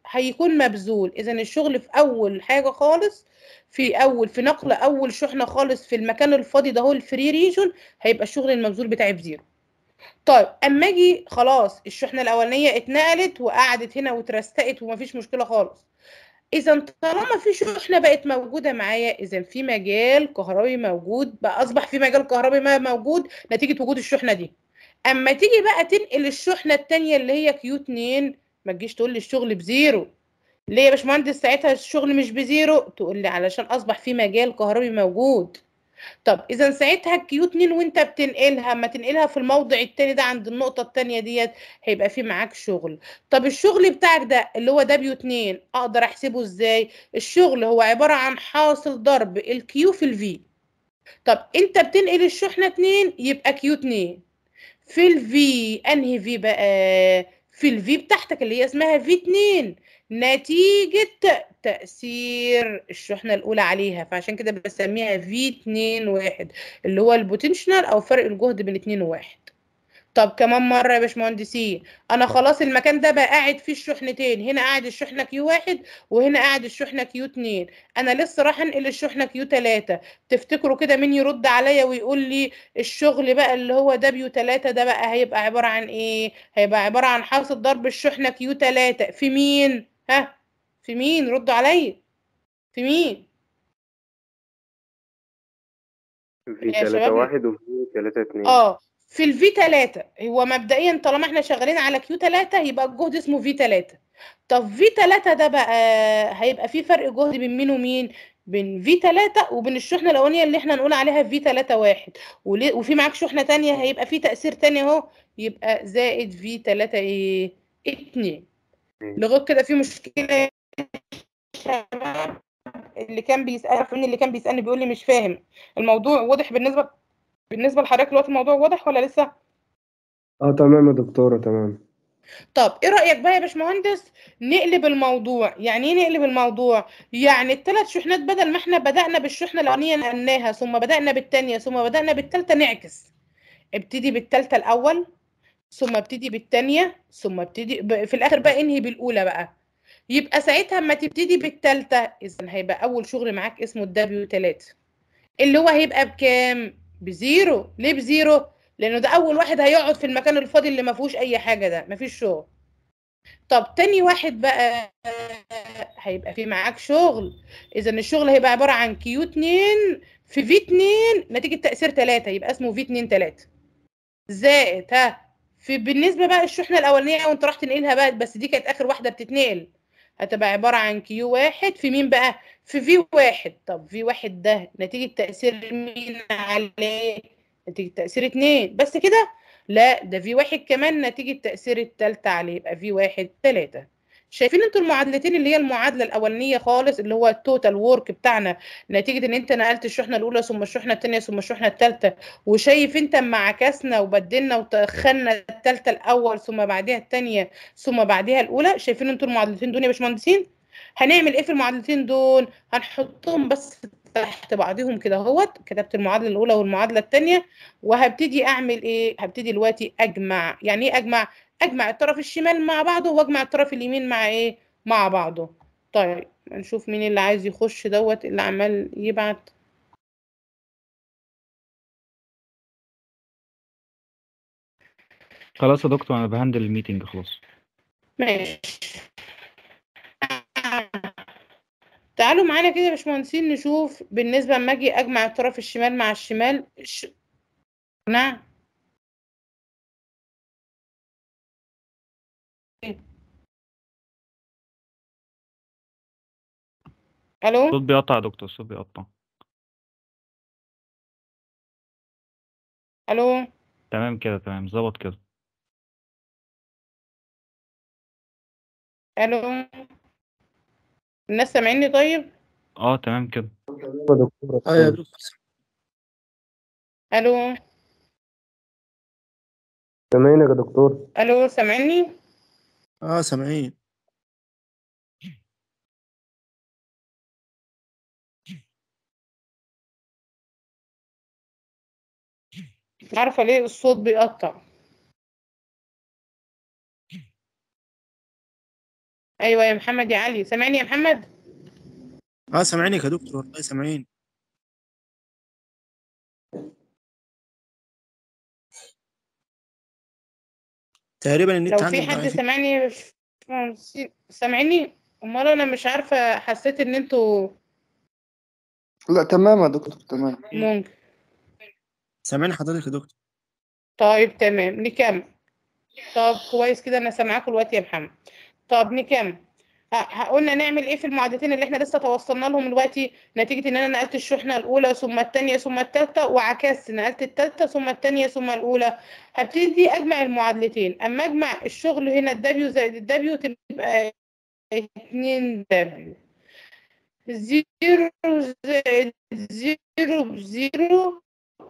هيكون مبذول اذا الشغل في اول حاجه خالص في اول في نقل اول شحنه خالص في المكان الفاضي ده هو الفري ريجون هيبقى الشغل المبذول بتاعي بزيرو طيب اما اجي خلاص الشحنه الاولانيه اتنقلت وقعدت هنا واترستقت ومفيش مشكله خالص اذا طالما في شحنه بقت موجوده معايا اذا في مجال كهربي موجود بقى اصبح في مجال كهربي ما موجود نتيجه وجود الشحنه دي اما تيجي بقى تنقل الشحنه التانية اللي هي كيو 2 ما تجيش تقول لي الشغل بزيرو ليه يا باشمهندس ساعتها الشغل مش بزيرو تقول لي علشان اصبح في مجال كهربي موجود طب اذا ساعتها الكيو 2 وانت بتنقلها ما تنقلها في الموضع التاني ده عند النقطه التانية ديت هيبقى في معاك شغل طب الشغل بتاعك ده اللي هو دبليو 2 اقدر احسبه ازاي الشغل هو عباره عن حاصل ضرب الكيو في الفي طب انت بتنقل الشحنه 2 يبقى كيو 2 في الفي انهي في بقى في الفي بتاعتك اللي هي اسمها في 2 نتيجة تأثير الشحنة الأولى عليها فعشان كده بسميها في 2 1 اللي هو البوتنشنال أو فرق الجهد بين 2 و 1 طب كمان مرة يا باشمهندسين أنا خلاص المكان ده بقى قاعد فيه الشحنتين هنا قاعد الشحنة كيو واحد وهنا قاعد الشحنة كيو اتنين أنا لسه راح أنقل الشحنة كيو تلاتة تفتكروا كده مين يرد عليا ويقول لي الشغل بقى اللي هو دبليو تلاتة ده بقى هيبقى عبارة عن إيه؟ هيبقى عبارة عن حاصل ضرب الشحنة كيو تلاتة في مين؟ ها؟ في مين؟ ردوا عليا في مين؟
في
يا
تلاتة
شباب
واحد وفي تلاتة اتنين
اه في الفي 3 هو مبدئيا طالما احنا شغالين على كيو 3 يبقى الجهد اسمه في 3 طب في 3 ده بقى هيبقى في فرق جهد بين مين ومين بين في 3 وبين الشحنه الاولانيه اللي احنا نقول عليها في 3 1 وليه- وفي معاك شحنه تانية هيبقى في تاثير تاني اهو يبقى زائد في 3 ايه 2 لغايه كده في مشكله يا شباب اللي كان بيسال عارف مين اللي كان بيسالني بيقول لي مش فاهم الموضوع واضح بالنسبه بالنسبه لحضرتك دلوقتي الموضوع واضح ولا لسه
اه تمام يا دكتورة تمام
طب ايه رأيك بقى يا باشمهندس نقلب الموضوع يعني ايه نقلب الموضوع يعني الثلاث شحنات بدل ما احنا بدأنا بالشحنة الأولانية نقلناها ثم بدأنا بالثانية ثم بدأنا بالثالثة نعكس ابتدي بالثالثة الأول ثم ابتدي بالثانية ثم ابتدي ب... في الآخر بقى انهي بالأولى بقى يبقى ساعتها اما تبتدي بالثالثة إذا هيبقى أول شغل معاك اسمه الدبليو 3 اللي هو هيبقى بكام؟ بزيرو ليه بزيرو؟ لأنه ده أول واحد هيقعد في المكان الفاضي اللي ما فيهوش أي حاجة ده ما فيش شغل طب تاني واحد بقى هيبقى في معاك شغل اذا الشغل هيبقى عباره عن كيو 2 في في 2 نتيجه تاثير 3 يبقى اسمه في 2 3 زائد ها في بالنسبه بقى الشحنه الاولانيه وانت رحت تنقلها بقى بس دي كانت اخر واحده بتتنقل هتبقى عباره عن كيو واحد في مين بقى في في واحد طب في واحد ده نتيجه تاثير مين عليه نتيجه تاثير اتنين بس كده لا ده في واحد كمان نتيجة تأثير التالتة عليه يبقى في واحد تلاتة شايفين انتوا المعادلتين اللي هي المعادلة الأولانية خالص اللي هو التوتال وورك بتاعنا نتيجة ان انت نقلت الشحنة الأولى ثم الشحنة التانية ثم الشحنة التالتة وشايف انت اما عكسنا وبدلنا وتخلنا التالتة الأول ثم بعدها التانية ثم بعدها الأولى شايفين انتوا المعادلتين دول يا باشمهندسين هنعمل ايه في المعادلتين دول هنحطهم بس تحت بعضهم كده اهوت كتبت المعادله الاولى والمعادله الثانيه وهبتدي اعمل ايه هبتدي دلوقتي اجمع يعني ايه اجمع اجمع الطرف الشمال مع بعضه واجمع الطرف اليمين مع ايه مع بعضه طيب نشوف مين اللي عايز يخش دوت اللي عمال يبعت
خلاص يا دكتور انا بهندل الميتنج خلاص
ماشي تعالوا معانا كده يا باشمهندسين نشوف بالنسبة لما اجي اجمع الطرف الشمال مع الشمال ش... نعم الو
الصوت بيقطع يا دكتور الصوت بيقطع
الو
تمام كده تمام ظبط كده
الو الناس سامعيني طيب
اه تمام كده
يا دكتورة
اه يا دكتور
الو
سامعينك يا دكتور
الو سامعيني
اه سامعين
مش عارفة ليه الصوت بيقطع ايوه يا محمد يا علي سامعني يا محمد
اه سامعينك يا دكتور والله سامعين تقريبا النت
لو
عندك
في حد
ضعيف
سامعني سامعني امال انا مش عارفه حسيت ان انتوا
لا تمام يا دكتور تمام
ممكن
سامعين حضرتك يا دكتور
طيب تمام نكمل طب كويس كده انا سامعاكم دلوقتي يا محمد طب نكمل ه- قلنا نعمل ايه في المعادلتين اللي احنا لسه توصلنا لهم دلوقتي نتيجه ان انا نقلت الشحنه الاولى ثم الثانيه ثم الثالثه وعكست نقلت الثالثه ثم الثانيه ثم الاولى هبتدي اجمع المعادلتين اما اجمع الشغل هنا الدبليو زائد الدبليو تبقى 2 دبليو زيرو زائد زيرو بزيرو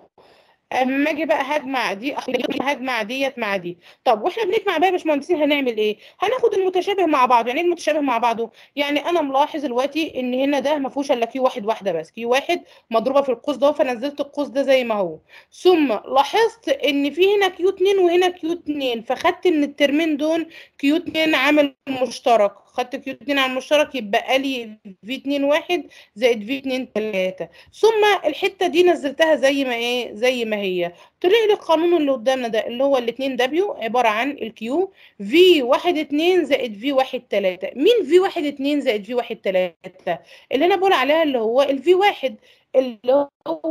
اما اجي بقى هجمع دي هجمع ديت مع دي طب واحنا بنجمع بقى يا باشمهندسين هنعمل ايه هناخد المتشابه مع بعضه يعني ايه المتشابه مع بعضه يعني انا ملاحظ دلوقتي ان هنا ده ما فيهوش الا كيو واحد واحده بس كيو واحد مضروبه في القوس ده فنزلت القوس ده زي ما هو ثم لاحظت ان في هنا كيو 2 وهنا كيو 2 فخدت من الترمين دول كيو 2 عامل مشترك خدت كيو 2 عامل مشترك يبقى لي في 2 1 زائد في 2 3 ثم الحته دي نزلتها زي ما ايه زي ما هي طلع لي القانون اللي قدامنا ده اللي هو الاثنين دبليو عباره عن الكيو في 1 2 زائد في 1 3 مين في 1 2 زائد في 1 3 اللي انا بقول عليها اللي هو الفي 1 اللي هو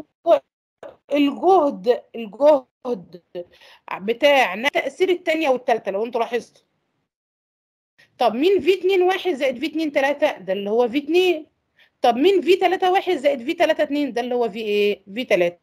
الجهد الجهد بتاع تأثير الثانية والثالثة لو انتوا لاحظتوا طب مين في 2 1 زائد في 2 3 ده اللي هو في 2 طب مين في 3 1 زائد في 3 2 ده اللي هو في ايه في 3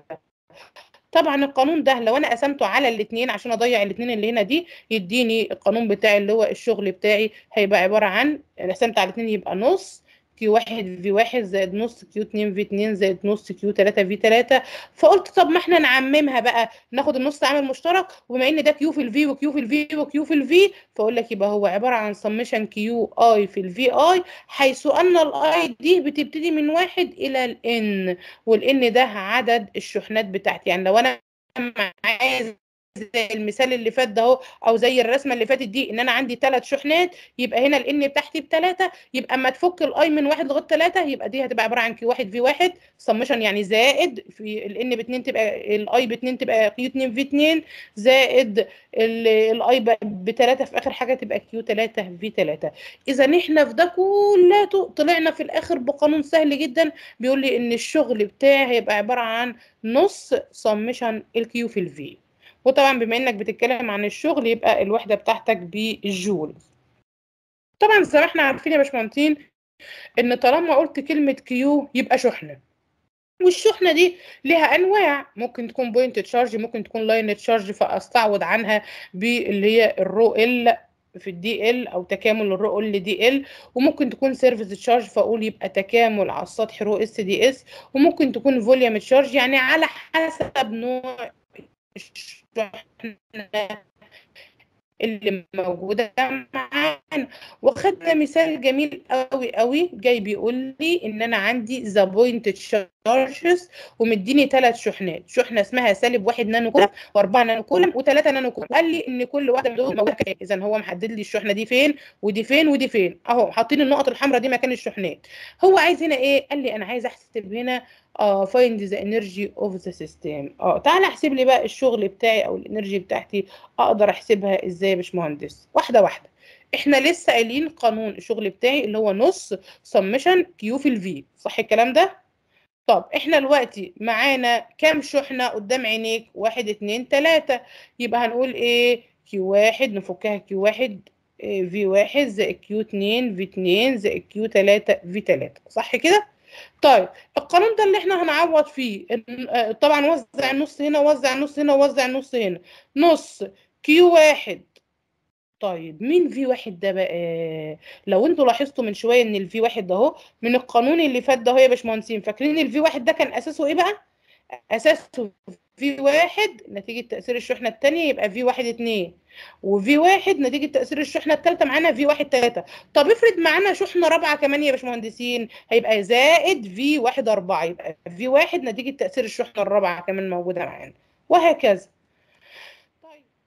طبعا القانون ده لو انا قسمته على الاثنين عشان اضيع الاثنين اللي هنا دي يديني القانون بتاعي اللي هو الشغل بتاعي هيبقى عباره عن قسمت على الاثنين يبقى نص كيو واحد في واحد زائد نص كيو اتنين في اتنين زائد نص كيو تلاتة في تلاتة فقلت طب ما احنا نعممها بقى ناخد النص عامل مشترك وبما ان ده كيو في الفي وكيو في الفي وكيو في الفي فاقول لك يبقى هو عباره عن سمشن كيو اي في الفي اي حيث ان الاي دي بتبتدي من واحد الى الان والان ده عدد الشحنات بتاعتي يعني لو انا عايز زي المثال اللي فات ده اهو او زي الرسمه اللي فاتت دي ان انا عندي ثلاث شحنات يبقى هنا الان بتاعتي بثلاثه يبقى اما تفك الاي من واحد لغايه ثلاثه يبقى دي هتبقى عباره عن كيو واحد في واحد سمشن يعني زائد في الان باثنين تبقى الاي باثنين تبقى كيو 2 في 2 زائد الاي بثلاثه في اخر حاجه تبقى كيو 3 في 3 اذا احنا في ده كله طلعنا في الاخر بقانون سهل جدا بيقول لي ان الشغل بتاعي هيبقى عباره عن نص سمشن الكيو في الفي وطبعا بما انك بتتكلم عن الشغل يبقى الوحده بتاعتك بالجول طبعا زي ما احنا عارفين يا باشمهندسين ان طالما قلت كلمه كيو يبقى شحنه والشحنه دي ليها انواع ممكن تكون بوينت تشارج ممكن تكون لاين تشارج فاستعوض عنها باللي هي الرو ال في الدي ال او تكامل الرو ال دي ال وممكن تكون سيرفيس تشارج فاقول يبقى تكامل على السطح رو اس دي اس وممكن تكون فوليوم تشارج يعني على حسب نوع الشحنة اللي موجودة معانا وخدنا مثال جميل قوي قوي جاي بيقول لي ان انا عندي ذا بوينت تشارجز ومديني ثلاث شحنات شحنه اسمها سالب واحد نانو كولم واربعه نانو كولم وثلاثه نانو كولم قال لي ان كل واحده من دول موجوده اذا هو محدد لي الشحنه دي فين ودي فين ودي فين اهو حاطين النقط الحمراء دي مكان الشحنات هو عايز هنا ايه قال لي انا عايز احسب هنا اه فايند ذا انرجي اوف ذا سيستم اه تعالى احسب لي بقى الشغل بتاعي او الانرجي بتاعتي اقدر احسبها ازاي يا باشمهندس واحده واحده احنا لسه قايلين قانون الشغل بتاعي اللي هو نص سمشن كيو في الفي صح الكلام ده طب احنا دلوقتي معانا كام شحنه قدام عينيك واحد اتنين تلاته يبقى هنقول ايه كيو واحد نفكها كيو واحد في واحد زائد كيو اتنين في اتنين زائد كيو تلاته في تلاته صح كده طيب القانون ده اللي احنا هنعوض فيه طبعا وزع النص هنا وزع النص هنا وزع النص هنا نص كيو واحد طيب مين في واحد ده بقى لو انتوا لاحظتوا من شويه ان الفي واحد ده اهو من القانون اللي فات ده اهو يا باشمهندسين فاكرين الفي واحد ده كان اساسه ايه بقى اساسه في واحد نتيجة تأثير الشحنة التانية يبقى في واحد اتنين وفي واحد نتيجة تأثير الشحنة التالتة معانا في واحد تلاتة طب افرض معانا شحنة رابعة كمان يا باشمهندسين هيبقى زائد في واحد أربعة يبقى في واحد نتيجة تأثير الشحنة الرابعة كمان موجودة معانا وهكذا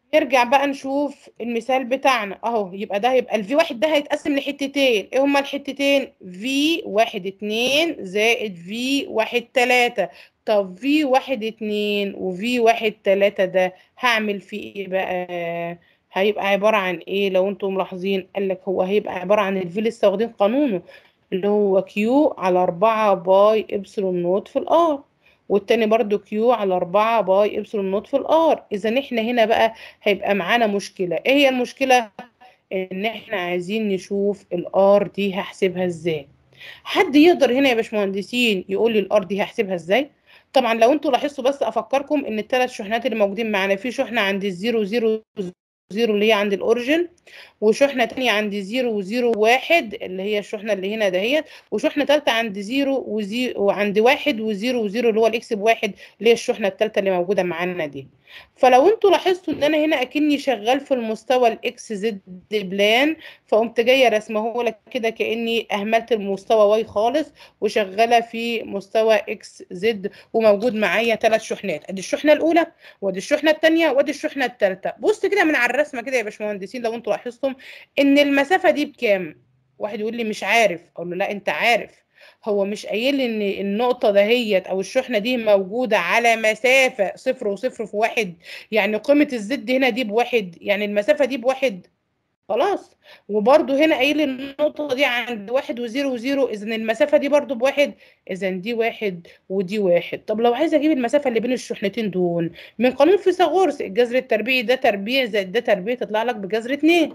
نرجع بقى نشوف المثال بتاعنا اهو يبقى ده يبقى الفي واحد ده هيتقسم لحتتين ايه هما الحتتين في واحد اتنين زائد في واحد تلاتة طب في واحد اتنين وفي واحد تلاتة ده هعمل فيه ايه بقى هيبقى عبارة عن ايه لو انتم ملاحظين قالك هو هيبقى عبارة عن الفي لسه واخدين قانونه اللي هو كيو على أربعة باي إبسلون نوت في الآر والتاني برضو كيو على أربعة باي إبسلون نوت في الآر إذا إحنا هنا بقى هيبقى معانا مشكلة إيه هي المشكلة؟ إن إحنا عايزين نشوف الآر دي هحسبها إزاي حد يقدر هنا يا باشمهندسين يقول لي الآر دي هحسبها إزاي؟ طبعا لو انتوا لاحظتوا بس افكركم ان الثلاث شحنات اللي موجودين معانا في شحنه عند الزيرو زيرو زيرو اللي هي عند الاوريجن وشحنه تانية عند زيرو وزيرو واحد اللي هي الشحنه اللي هنا دهيت وشحنه تالتة عند زيرو وزيرو وعند واحد وزيرو وزيرو اللي هو الاكس بواحد اللي هي الشحنه التالتة اللي موجوده معانا دي فلو انتوا لاحظتوا ان انا هنا اكني شغال في المستوى الاكس زد بلان فقمت جايه رسمه لك كده كاني اهملت المستوى واي خالص وشغاله في مستوى اكس زد وموجود معايا ثلاث شحنات ادي الشحنه الاولى وادي الشحنه الثانيه وادي الشحنه الثالثه بص كده من على الرسمه كده يا باشمهندسين لو انتوا لاحظتم ان المسافه دي بكام واحد يقول لي مش عارف اقول له لا انت عارف هو مش قايل لي ان النقطة دهيت او الشحنة دي موجودة على مسافة صفر وصفر في واحد يعني قيمة الزد هنا دي بواحد يعني المسافة دي بواحد خلاص وبرده هنا قايل لي النقطة دي عند واحد وزيرو وزيرو اذا المسافة دي برده بواحد اذا دي واحد ودي واحد طب لو عايزة اجيب المسافة اللي بين الشحنتين دول من قانون فيثاغورس الجذر التربيعي ده تربيع زائد ده تربيع تطلع لك بجذر اتنين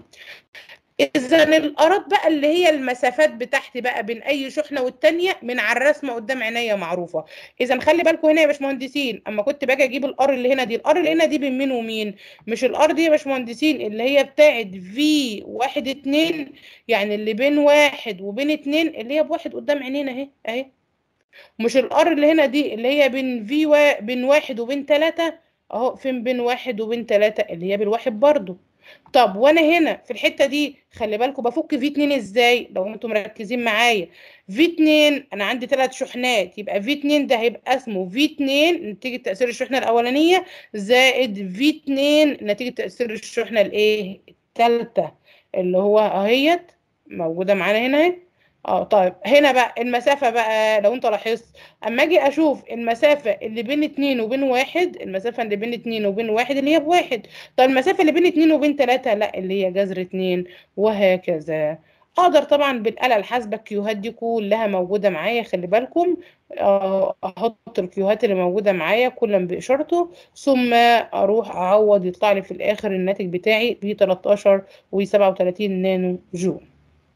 اذا الارات بقى اللي هي المسافات بتاعتي بقى بين اي شحنه والتانيه من على الرسمه قدام عينيا معروفه اذا خلي بالكم هنا يا باشمهندسين اما كنت باجي اجيب الار اللي هنا دي الار اللي هنا دي بين مين ومين مش الار دي يا باشمهندسين اللي هي بتاعت في واحد اتنين يعني اللي بين واحد وبين اتنين اللي هي بواحد قدام عينينا اهي اهي مش الار اللي هنا دي اللي هي بين في و... بين واحد وبين تلاتة اهو فين بين واحد وبين تلاتة اللي هي بالواحد برضو طب وانا هنا في الحته دي خلي بالكم بفك في 2 ازاي لو انتم مركزين معايا في 2 انا عندي ثلاث شحنات يبقى في 2 ده هيبقى اسمه في 2 نتيجه تاثير الشحنه الاولانيه زائد في 2 نتيجه تاثير الشحنه الايه الثالثه اللي هو اهيت موجوده معانا هنا اهي اه طيب هنا بقى المسافة بقى لو انت لاحظت اما اجي اشوف المسافة اللي بين اتنين وبين واحد المسافة اللي بين اتنين وبين واحد اللي هي بواحد طيب المسافة اللي بين اتنين وبين تلاتة لا اللي هي جذر اتنين وهكذا اقدر طبعا بالآلة الحاسبة الكيوهات دي كلها موجودة معايا خلي بالكم آه، احط الكيوهات اللي موجودة معايا كلا بإشارته ثم اروح اعوض يطلع لي في الاخر الناتج بتاعي ب 13 و37 نانو جول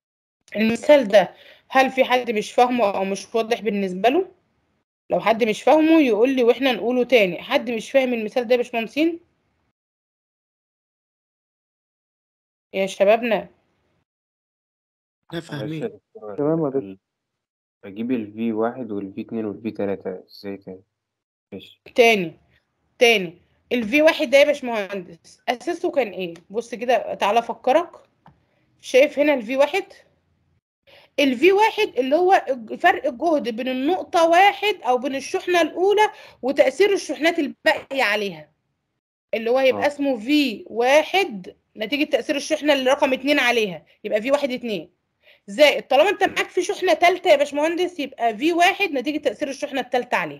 المثال ده هل في حد مش فاهمه او مش واضح بالنسبه له لو حد مش فاهمه يقول لي واحنا نقوله تاني حد مش فاهم المثال ده يا باشمهندسين يا شبابنا
لا فاهمين
تمام يا دكتور
بجيب ال V واحد وال V اتنين وال V تلاتة ازاي تاني ماشي
تاني تاني الفي واحد ده يا باشمهندس اساسه كان ايه بص كده تعالى افكرك شايف هنا الفي واحد الفي واحد اللي هو فرق الجهد بين النقطة واحد أو بين الشحنة الأولى وتأثير الشحنات الباقية عليها اللي هو يبقى
اه.
اسمه في واحد نتيجة تأثير الشحنة اللي رقم اتنين عليها يبقى في واحد اتنين زائد طالما انت معاك في شحنة تالتة يا باشمهندس يبقى في واحد نتيجة تأثير الشحنة التالتة عليها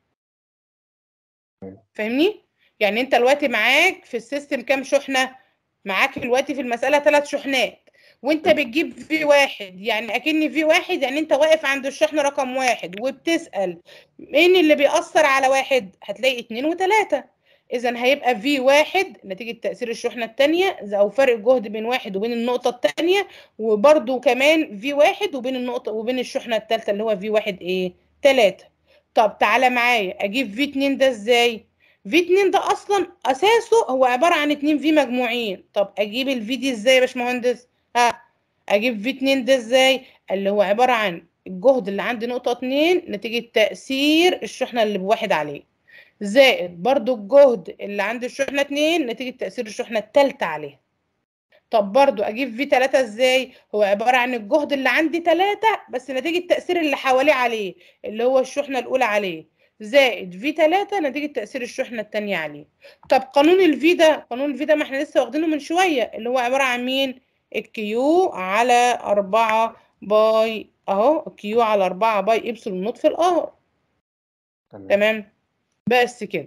فاهمني؟ يعني انت دلوقتي معاك في السيستم كام شحنة؟ معاك دلوقتي في المسألة ثلاث شحنات وانت بتجيب في واحد يعني اكن في واحد يعني انت واقف عند الشحنة رقم واحد وبتسأل مين اللي بيأثر على واحد هتلاقي اتنين وتلاتة اذا هيبقى في واحد نتيجة تأثير الشحنة التانية او فرق الجهد بين واحد وبين النقطة التانية وبرده كمان في واحد وبين النقطة وبين الشحنة التالتة اللي هو في واحد ايه تلاتة طب تعالى معايا اجيب في اتنين ده ازاي في اتنين ده اصلا اساسه هو عبارة عن اتنين في مجموعين طب اجيب الفي دي ازاي يا باشمهندس ها اجيب في اتنين ده ازاي اللي هو عبارة عن الجهد اللي عند نقطة اتنين نتيجة تأثير الشحنة اللي بواحد عليه زائد برضو الجهد اللي عند الشحنة اتنين نتيجة تأثير الشحنة التالتة عليها طب برضو اجيب في تلاتة ازاي هو عبارة عن الجهد اللي عندي تلاتة بس نتيجة تأثير اللي حواليه عليه اللي هو الشحنة الاولى عليه زائد في 3 نتيجة تأثير الشحنة التانية عليه طب قانون الفي ده قانون الفي ده ما احنا لسه واخدينه من شوية اللي هو عبارة عن مين الكيو على 4 باي اهو الكيو على 4 باي ابسلون نوت في الار تمام بس كده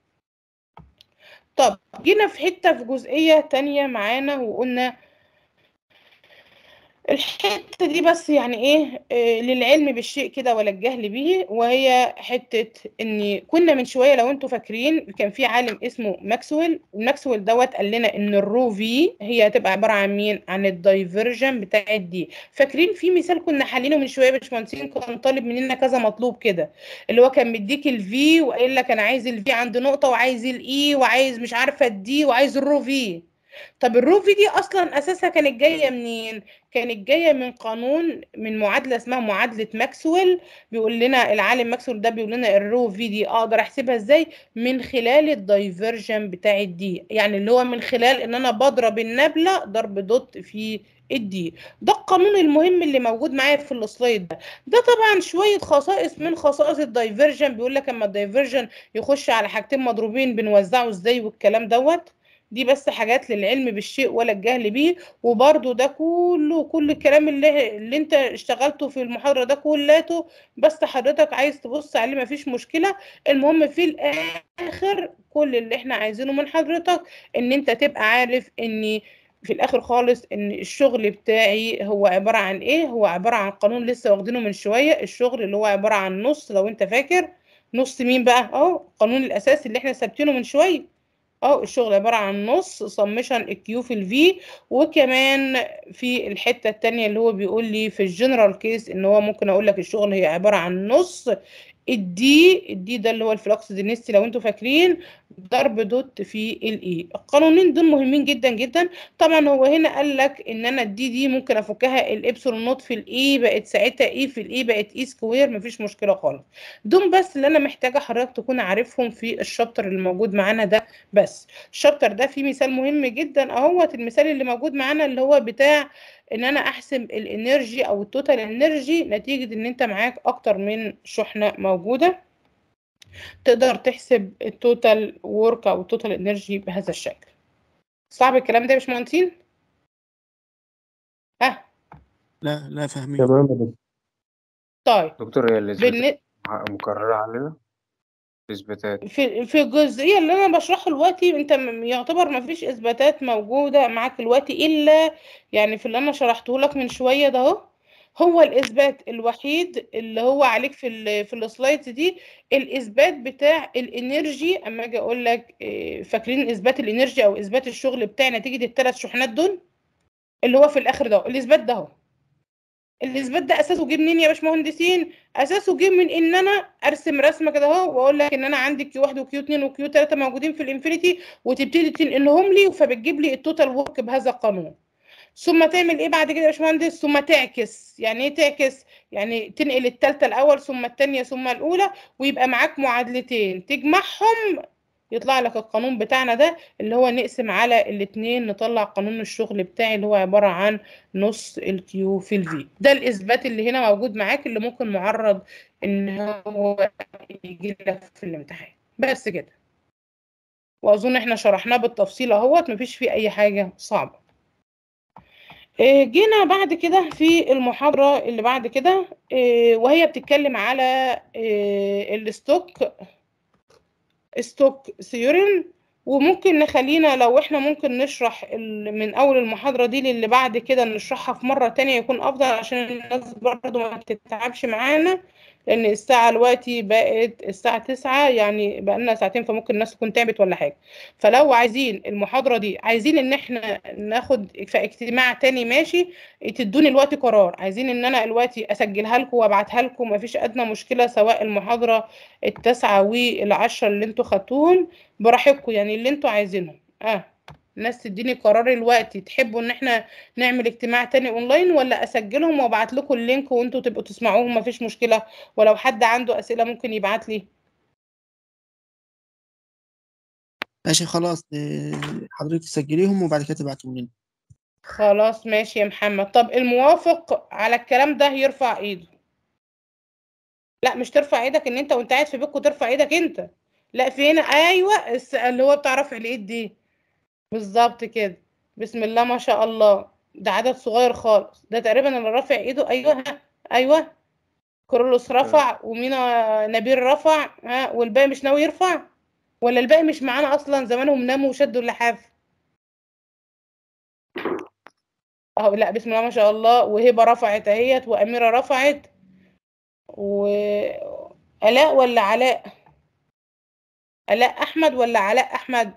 طب جينا في حتة في جزئية تانية معانا وقلنا الحتة دي بس يعني ايه آه، للعلم بالشيء كده ولا الجهل به وهي حتة ان كنا من شوية لو انتوا فاكرين كان في عالم اسمه ماكسويل وماكسويل دوت قال لنا ان الرو في هي هتبقى عبارة عن مين عن الدايفرجن بتاع دي فاكرين في مثال كنا حالينه من شوية يا باشمهندسين كان طالب مننا كذا مطلوب كده اللي هو كان مديك الفي وقايل لك انا عايز الفي عند نقطة وعايز الاي وعايز مش عارفة الدي وعايز الرو في طب الرو في دي اصلا اساسها كانت جايه منين كانت جايه من قانون من معادله اسمها معادله ماكسويل بيقول لنا العالم ماكسويل ده بيقول لنا الرو في دي اقدر احسبها ازاي من خلال الدايفرجن بتاع الدي يعني اللي هو من خلال ان انا بضرب النبله ضرب دوت في الدي ده القانون المهم اللي موجود معايا في السلايد ده ده طبعا شويه خصائص من خصائص الدايفرجن بيقول لك اما الدايفرجن يخش على حاجتين مضروبين بنوزعه ازاي والكلام دوت دي بس حاجات للعلم بالشيء ولا الجهل بيه وبرده ده كله كل الكلام اللي, اللي انت اشتغلته في المحاضرة ده كلاته بس حضرتك عايز تبص عليه مفيش مشكلة المهم في الاخر كل اللي احنا عايزينه من حضرتك ان انت تبقى عارف ان في الاخر خالص ان الشغل بتاعي هو عبارة عن ايه هو عبارة عن قانون لسه واخدينه من شوية الشغل اللي هو عبارة عن نص لو انت فاكر نص مين بقى اهو القانون الاساسي اللي احنا ثابتينه من شويه اهو الشغل عبارة عن نص سمشن الكيو في الفي وكمان في الحتة التانية اللي هو بيقول لي في الجنرال كيس ان هو ممكن اقول لك الشغل هي عبارة عن نص الدي الدي ده اللي هو الفلكس دينستي لو انتوا فاكرين ضرب دوت في الاي القانونين دول مهمين جدا جدا طبعا هو هنا قال لك ان انا الدي دي ممكن افكها الابسلون نوت في الاي بقت ساعتها اي في الاي بقت اي سكوير مفيش مشكله خالص دول بس اللي انا محتاجه حضرتك تكون عارفهم في الشابتر اللي موجود معانا ده بس الشابتر ده فيه مثال مهم جدا اهوت المثال اللي موجود معانا اللي هو بتاع ان انا احسب الانرجي او التوتال انرجي نتيجه ان انت معاك اكتر من شحنه موجوده تقدر تحسب التوتال وورك او التوتال انرجي بهذا الشكل صعب الكلام ده يا باشمهندسين ها
لا لا فاهمين
تمام يا دكتور
طيب
دكتور هي الإثباتات
بالن...
مكررة علينا الإثباتات
في في الجزئيه اللي انا بشرحها دلوقتي انت م- يعتبر ما فيش اثباتات موجوده معاك دلوقتي الا يعني في اللي انا شرحته لك من شويه ده اهو هو الاثبات الوحيد اللي هو عليك في ال في السلايدز دي الاثبات بتاع الانرجي اما اجي اقول لك إيه، فاكرين اثبات الانرجي او اثبات الشغل بتاع نتيجه الثلاث شحنات دول اللي هو في الاخر ده الاثبات ده اهو الاثبات ده اساسه جه منين يا باشمهندسين اساسه جه من ان انا ارسم رسمه كده اهو واقول لك ان انا عندي كيو 1 وكيو 2 وكيو 3 موجودين في الانفينيتي وتبتدي تنقلهم لي فبتجيب لي التوتال ورك بهذا القانون ثم تعمل ايه بعد كده يا باشمهندس ثم تعكس يعني ايه تعكس يعني تنقل الثالثه الاول ثم الثانيه ثم الاولى ويبقى معاك معادلتين تجمعهم يطلع لك القانون بتاعنا ده اللي هو نقسم على الاتنين نطلع قانون الشغل بتاعي اللي هو عبارة عن نص الكيو في الفي ده الإثبات اللي هنا موجود معاك اللي ممكن معرض إن هو يجي لك في الامتحان بس كده وأظن إحنا شرحناه بالتفصيل أهوت مفيش فيه أي حاجة صعبة إيه، جينا بعد كده في المحاضرة اللي بعد كده إيه، وهي بتتكلم على إيه، الستوك ستوك ثيورين وممكن نخلينا لو احنا ممكن نشرح ال- من اول المحاضرة دي للي بعد كده نشرحها في مرة تانية يكون افضل عشان الناس برضو ما تتعبش معانا لان الساعة دلوقتي بقت الساعة تسعة يعني بقالنا ساعتين فممكن الناس تكون تعبت ولا حاجة فلو عايزين المحاضرة دي عايزين ان احنا ناخد في اجتماع تاني ماشي تدوني الوقت قرار عايزين ان انا دلوقتي اسجلها لكم وابعتها لكم مفيش ادنى مشكلة سواء المحاضرة التاسعة والعشرة اللي انتوا خدتوهم براحتكم يعني اللي انتوا عايزينهم اه الناس تديني قرار الوقت تحبوا ان احنا نعمل اجتماع تاني اونلاين ولا اسجلهم وابعت لكم اللينك وانتوا تبقوا تسمعوهم مفيش مشكلة ولو حد عنده اسئلة ممكن يبعت لي
ماشي خلاص آه، حضرتك تسجليهم وبعد كده تبعتهم لنا
خلاص ماشي يا محمد طب الموافق على الكلام ده يرفع ايده لا مش ترفع ايدك ان انت وانت قاعد في بيتكم ترفع ايدك انت لا في هنا ايوه الس- اللي هو بتاع رفع الايد دي بالظبط كده بسم الله ما شاء الله ده عدد صغير خالص ده تقريبا اللي رافع ايده ايوه ها ايوه كورولوس رفع ومينا نبيل رفع ها والباقي مش ناوي يرفع ولا الباقي مش معانا اصلا زمانهم ناموا وشدوا اللحاف اهو لا بسم الله ما شاء الله وهبه رفعت اهيت واميره رفعت و الاء ولا علاء الاء احمد ولا علاء احمد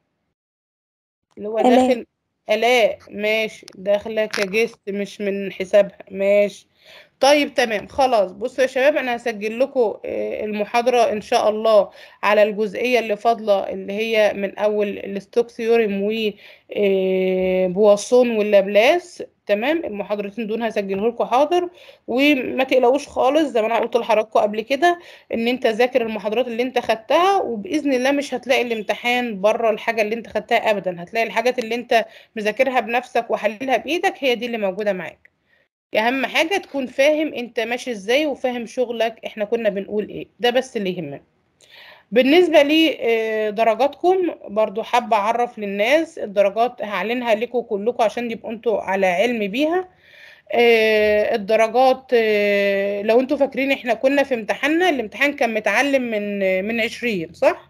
اللي هو
آلاء.
داخل الاء ماشي داخله كجست مش من حسابها ماشي طيب تمام خلاص بصوا يا شباب انا هسجل لكم المحاضره ان شاء الله على الجزئيه اللي فاضله اللي هي من اول الستوك ثيوريم و آه، بواسون واللابلاس تمام المحاضرتين دول هسجله لكم حاضر وما تقلقوش خالص زي ما انا قلت لحضراتكم قبل كده ان انت ذاكر المحاضرات اللي انت خدتها وباذن الله مش هتلاقي الامتحان بره الحاجه اللي انت خدتها ابدا هتلاقي الحاجات اللي انت مذاكرها بنفسك وحللها بايدك هي دي اللي موجوده معاك اهم حاجه تكون فاهم انت ماشي ازاي وفاهم شغلك احنا كنا بنقول ايه ده بس اللي يهمنا بالنسبه لدرجاتكم برضو حابه اعرف للناس الدرجات هعلنها لكم كلكم عشان يبقوا انتوا على علم بيها آه، الدرجات آه، لو انتوا فاكرين احنا كنا في امتحاننا الامتحان كان متعلم من من 20 صح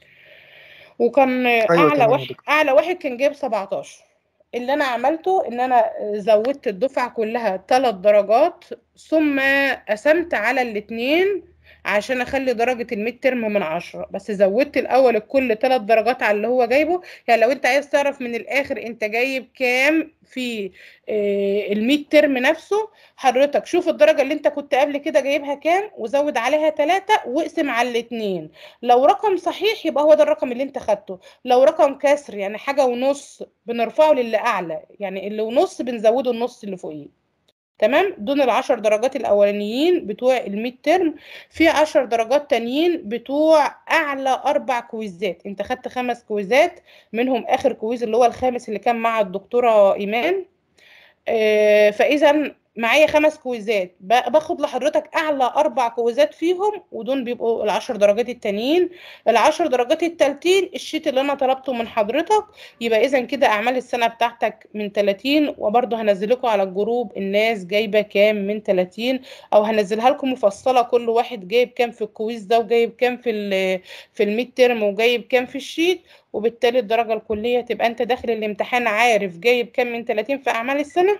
وكان
أيوة
اعلى
تمام يا
واحد اعلى واحد كان جايب 17 اللي انا عملته ان انا زودت الدفعه كلها ثلاث درجات ثم قسمت على الاثنين عشان اخلي درجه الميد ترم من عشرة بس زودت الاول الكل ثلاث درجات على اللي هو جايبه يعني لو انت عايز تعرف من الاخر انت جايب كام في آه، الميد ترم نفسه حضرتك شوف الدرجه اللي انت كنت قبل كده جايبها كام وزود عليها ثلاثة واقسم على الاثنين لو رقم صحيح يبقى هو ده الرقم اللي انت خدته لو رقم كسر يعني حاجه ونص بنرفعه للي اعلى يعني اللي ونص بنزوده النص اللي فوقيه تمام دول العشر درجات الاولانيين بتوع الميد ترم في عشر درجات تانيين بتوع اعلى اربع كويزات انت خدت خمس كويزات منهم اخر كويز اللي هو الخامس اللي كان مع الدكتوره ايمان آه، فاذا معايا خمس كويزات ب- باخد لحضرتك اعلى اربع كويزات فيهم ودول بيبقوا العشر درجات التانيين العشر درجات التالتين الشيت اللي انا طلبته من حضرتك يبقى اذا كده اعمال السنه بتاعتك من 30 وبرضه هنزل لكم على الجروب الناس جايبه كام من 30 او هنزلها لكم مفصله كل واحد جايب كام في الكويز ده وجايب كام في ال في الميد ترم وجايب كام في الشيت وبالتالي الدرجه الكليه تبقى انت داخل الامتحان عارف جايب كام من 30 في اعمال السنه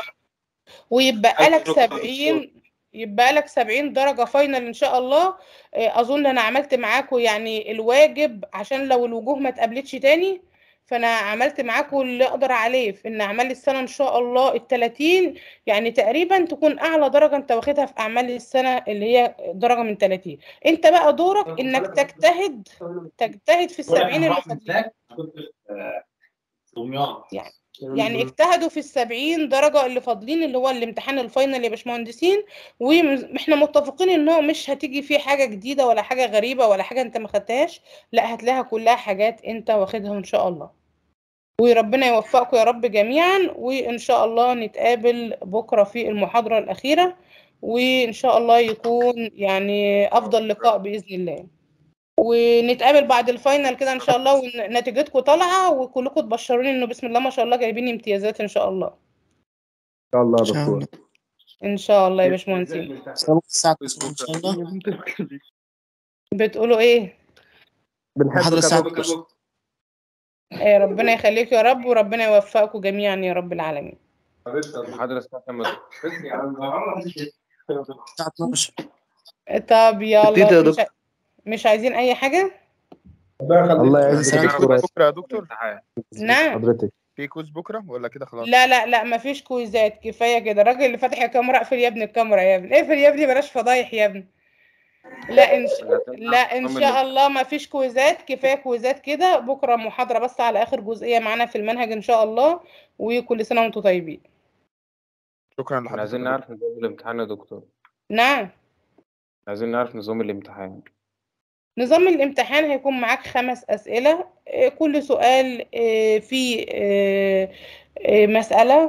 ويبقى لك 70 يبقى لك 70 درجة فاينل إن شاء الله آه، أظن أنا عملت معاكم يعني الواجب عشان لو الوجوه ما اتقابلتش تاني فأنا عملت معاكم اللي أقدر عليه في إن أعمال السنة إن شاء الله ال 30 يعني تقريبا تكون أعلى درجة أنت واخدها في أعمال السنة اللي هي درجة من 30 أنت بقى دورك إنك تجتهد تجتهد في السبعين اللي فاضلين يعني يعني اجتهدوا في السبعين درجة اللي فاضلين اللي هو الامتحان الفاينل يا باشمهندسين واحنا متفقين ان هو مش هتيجي فيه حاجة جديدة ولا حاجة غريبة ولا حاجة انت ما خدتهاش لا هتلاقيها كلها حاجات انت واخدها ان شاء الله وربنا يوفقكم يا رب جميعا وان شاء الله نتقابل بكرة في المحاضرة الأخيرة وان شاء الله يكون يعني افضل لقاء بإذن الله ونتقابل بعد الفاينل كده ان شاء الله ونتيجتكم طالعه وكلكم تبشروني انه بسم الله ما شاء الله جايبين امتيازات ان شاء الله
ان شاء الله يا
إن شاء
دكتور
ان شاء الله يا باشمهندسين
الساعة 9 إن شاء الله
بتقولوا ايه
محاضرة
بنحبك يا
الساعة
دكتور
إيه ربنا يخليك يا رب وربنا يوفقكم جميعا يا رب العالمين
المحاضرة الساعة كام يا دكتور؟
الساعة 12
طب يلا
اديت يا
مش,
دكتور.
مش عايزين اي حاجه
الله يعزك يا دكتور
بكره يا دكتور
نعم
حضرتك
في كوز بكره ولا كده خلاص
لا لا لا مفيش كويزات كفايه كده الراجل اللي فاتح الكاميرا اقفل يا ابني الكاميرا يا ابني اقفل يا ابني بلاش فضايح يا ابني لا ان ش... لا ان شاء الله ما فيش كويزات كفايه كويزات كده بكره محاضره بس على اخر جزئيه معانا في المنهج ان شاء الله وكل سنه وانتم طيبين
شكرا
احنا عايزين
لحضرتك
نعرف نظام الامتحان يا دكتور
نعم
عايزين نعرف نظام الامتحان
نظام الامتحان هيكون معاك خمس أسئلة آه، كل سؤال آه، فيه آه، آه، مسألة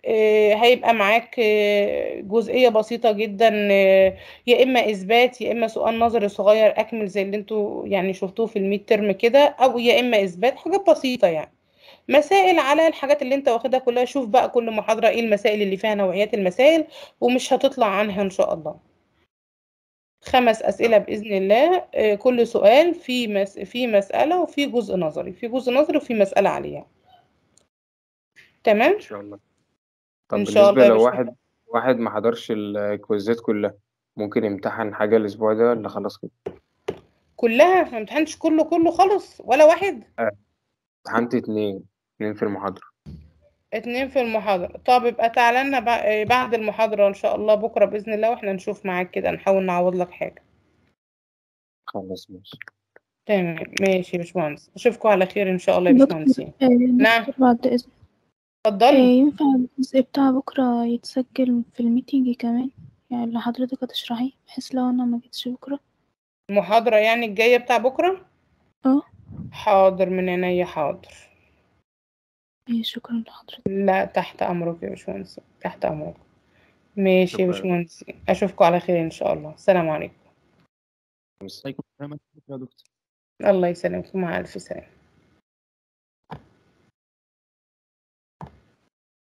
آه، هيبقى معاك آه، جزئية بسيطة جدا آه، يا إما إثبات يا إما سؤال نظري صغير أكمل زي اللي انتوا يعني شفتوه في الميد ترم كده أو يا إما إثبات حاجات بسيطة يعني مسائل على الحاجات اللي انت واخدها كلها شوف بقى كل محاضرة ايه المسائل اللي فيها نوعيات المسائل ومش هتطلع عنها إن شاء الله خمس أسئلة بإذن الله آه، كل سؤال في مس... في مسألة وفي جزء نظري في جزء نظري وفي مسألة عليها تمام
ان شاء الله طب
إن شاء
بالنسبة
الله يا
لو
باشا.
واحد واحد ما حضرش الكويزات كلها ممكن يمتحن حاجة الأسبوع ده ولا خلاص كده؟
كلها ما امتحنتش كله كله خالص ولا واحد
امتحنت اتنين اتنين في المحاضرة
اتنين في المحاضرة طب يبقى تعالى لنا بع- بعد المحاضرة إن شاء الله بكرة بإذن الله وإحنا نشوف معاك كده نحاول نعوض لك حاجة
خلاص ماشي
تمام ماشي يا باشمهندس أشوفكم على خير إن شاء الله يا
دكتور
باشمهندسين
آه،
نعم
دكتور بعد إذن آه،
اتفضلي
ينفع الجزء بتاع بكرة يتسجل في الميتنج كمان يعني اللي حضرتك هتشرحيه بحيث لو أنا ما جيتش بكرة
المحاضرة يعني الجاية بتاع بكرة
اه
حاضر من عينيا حاضر
إيه، شكرا لحضرتك
لا تحت أمرك يا باشمهندس تحت أمرك ماشي يا
شكرا.
باشمهندس أشوفكم على خير إن شاء الله السلام عليكم
عليكم السلام ورحمة الله يا دكتور
الله يسلمكم مع ألف سلامة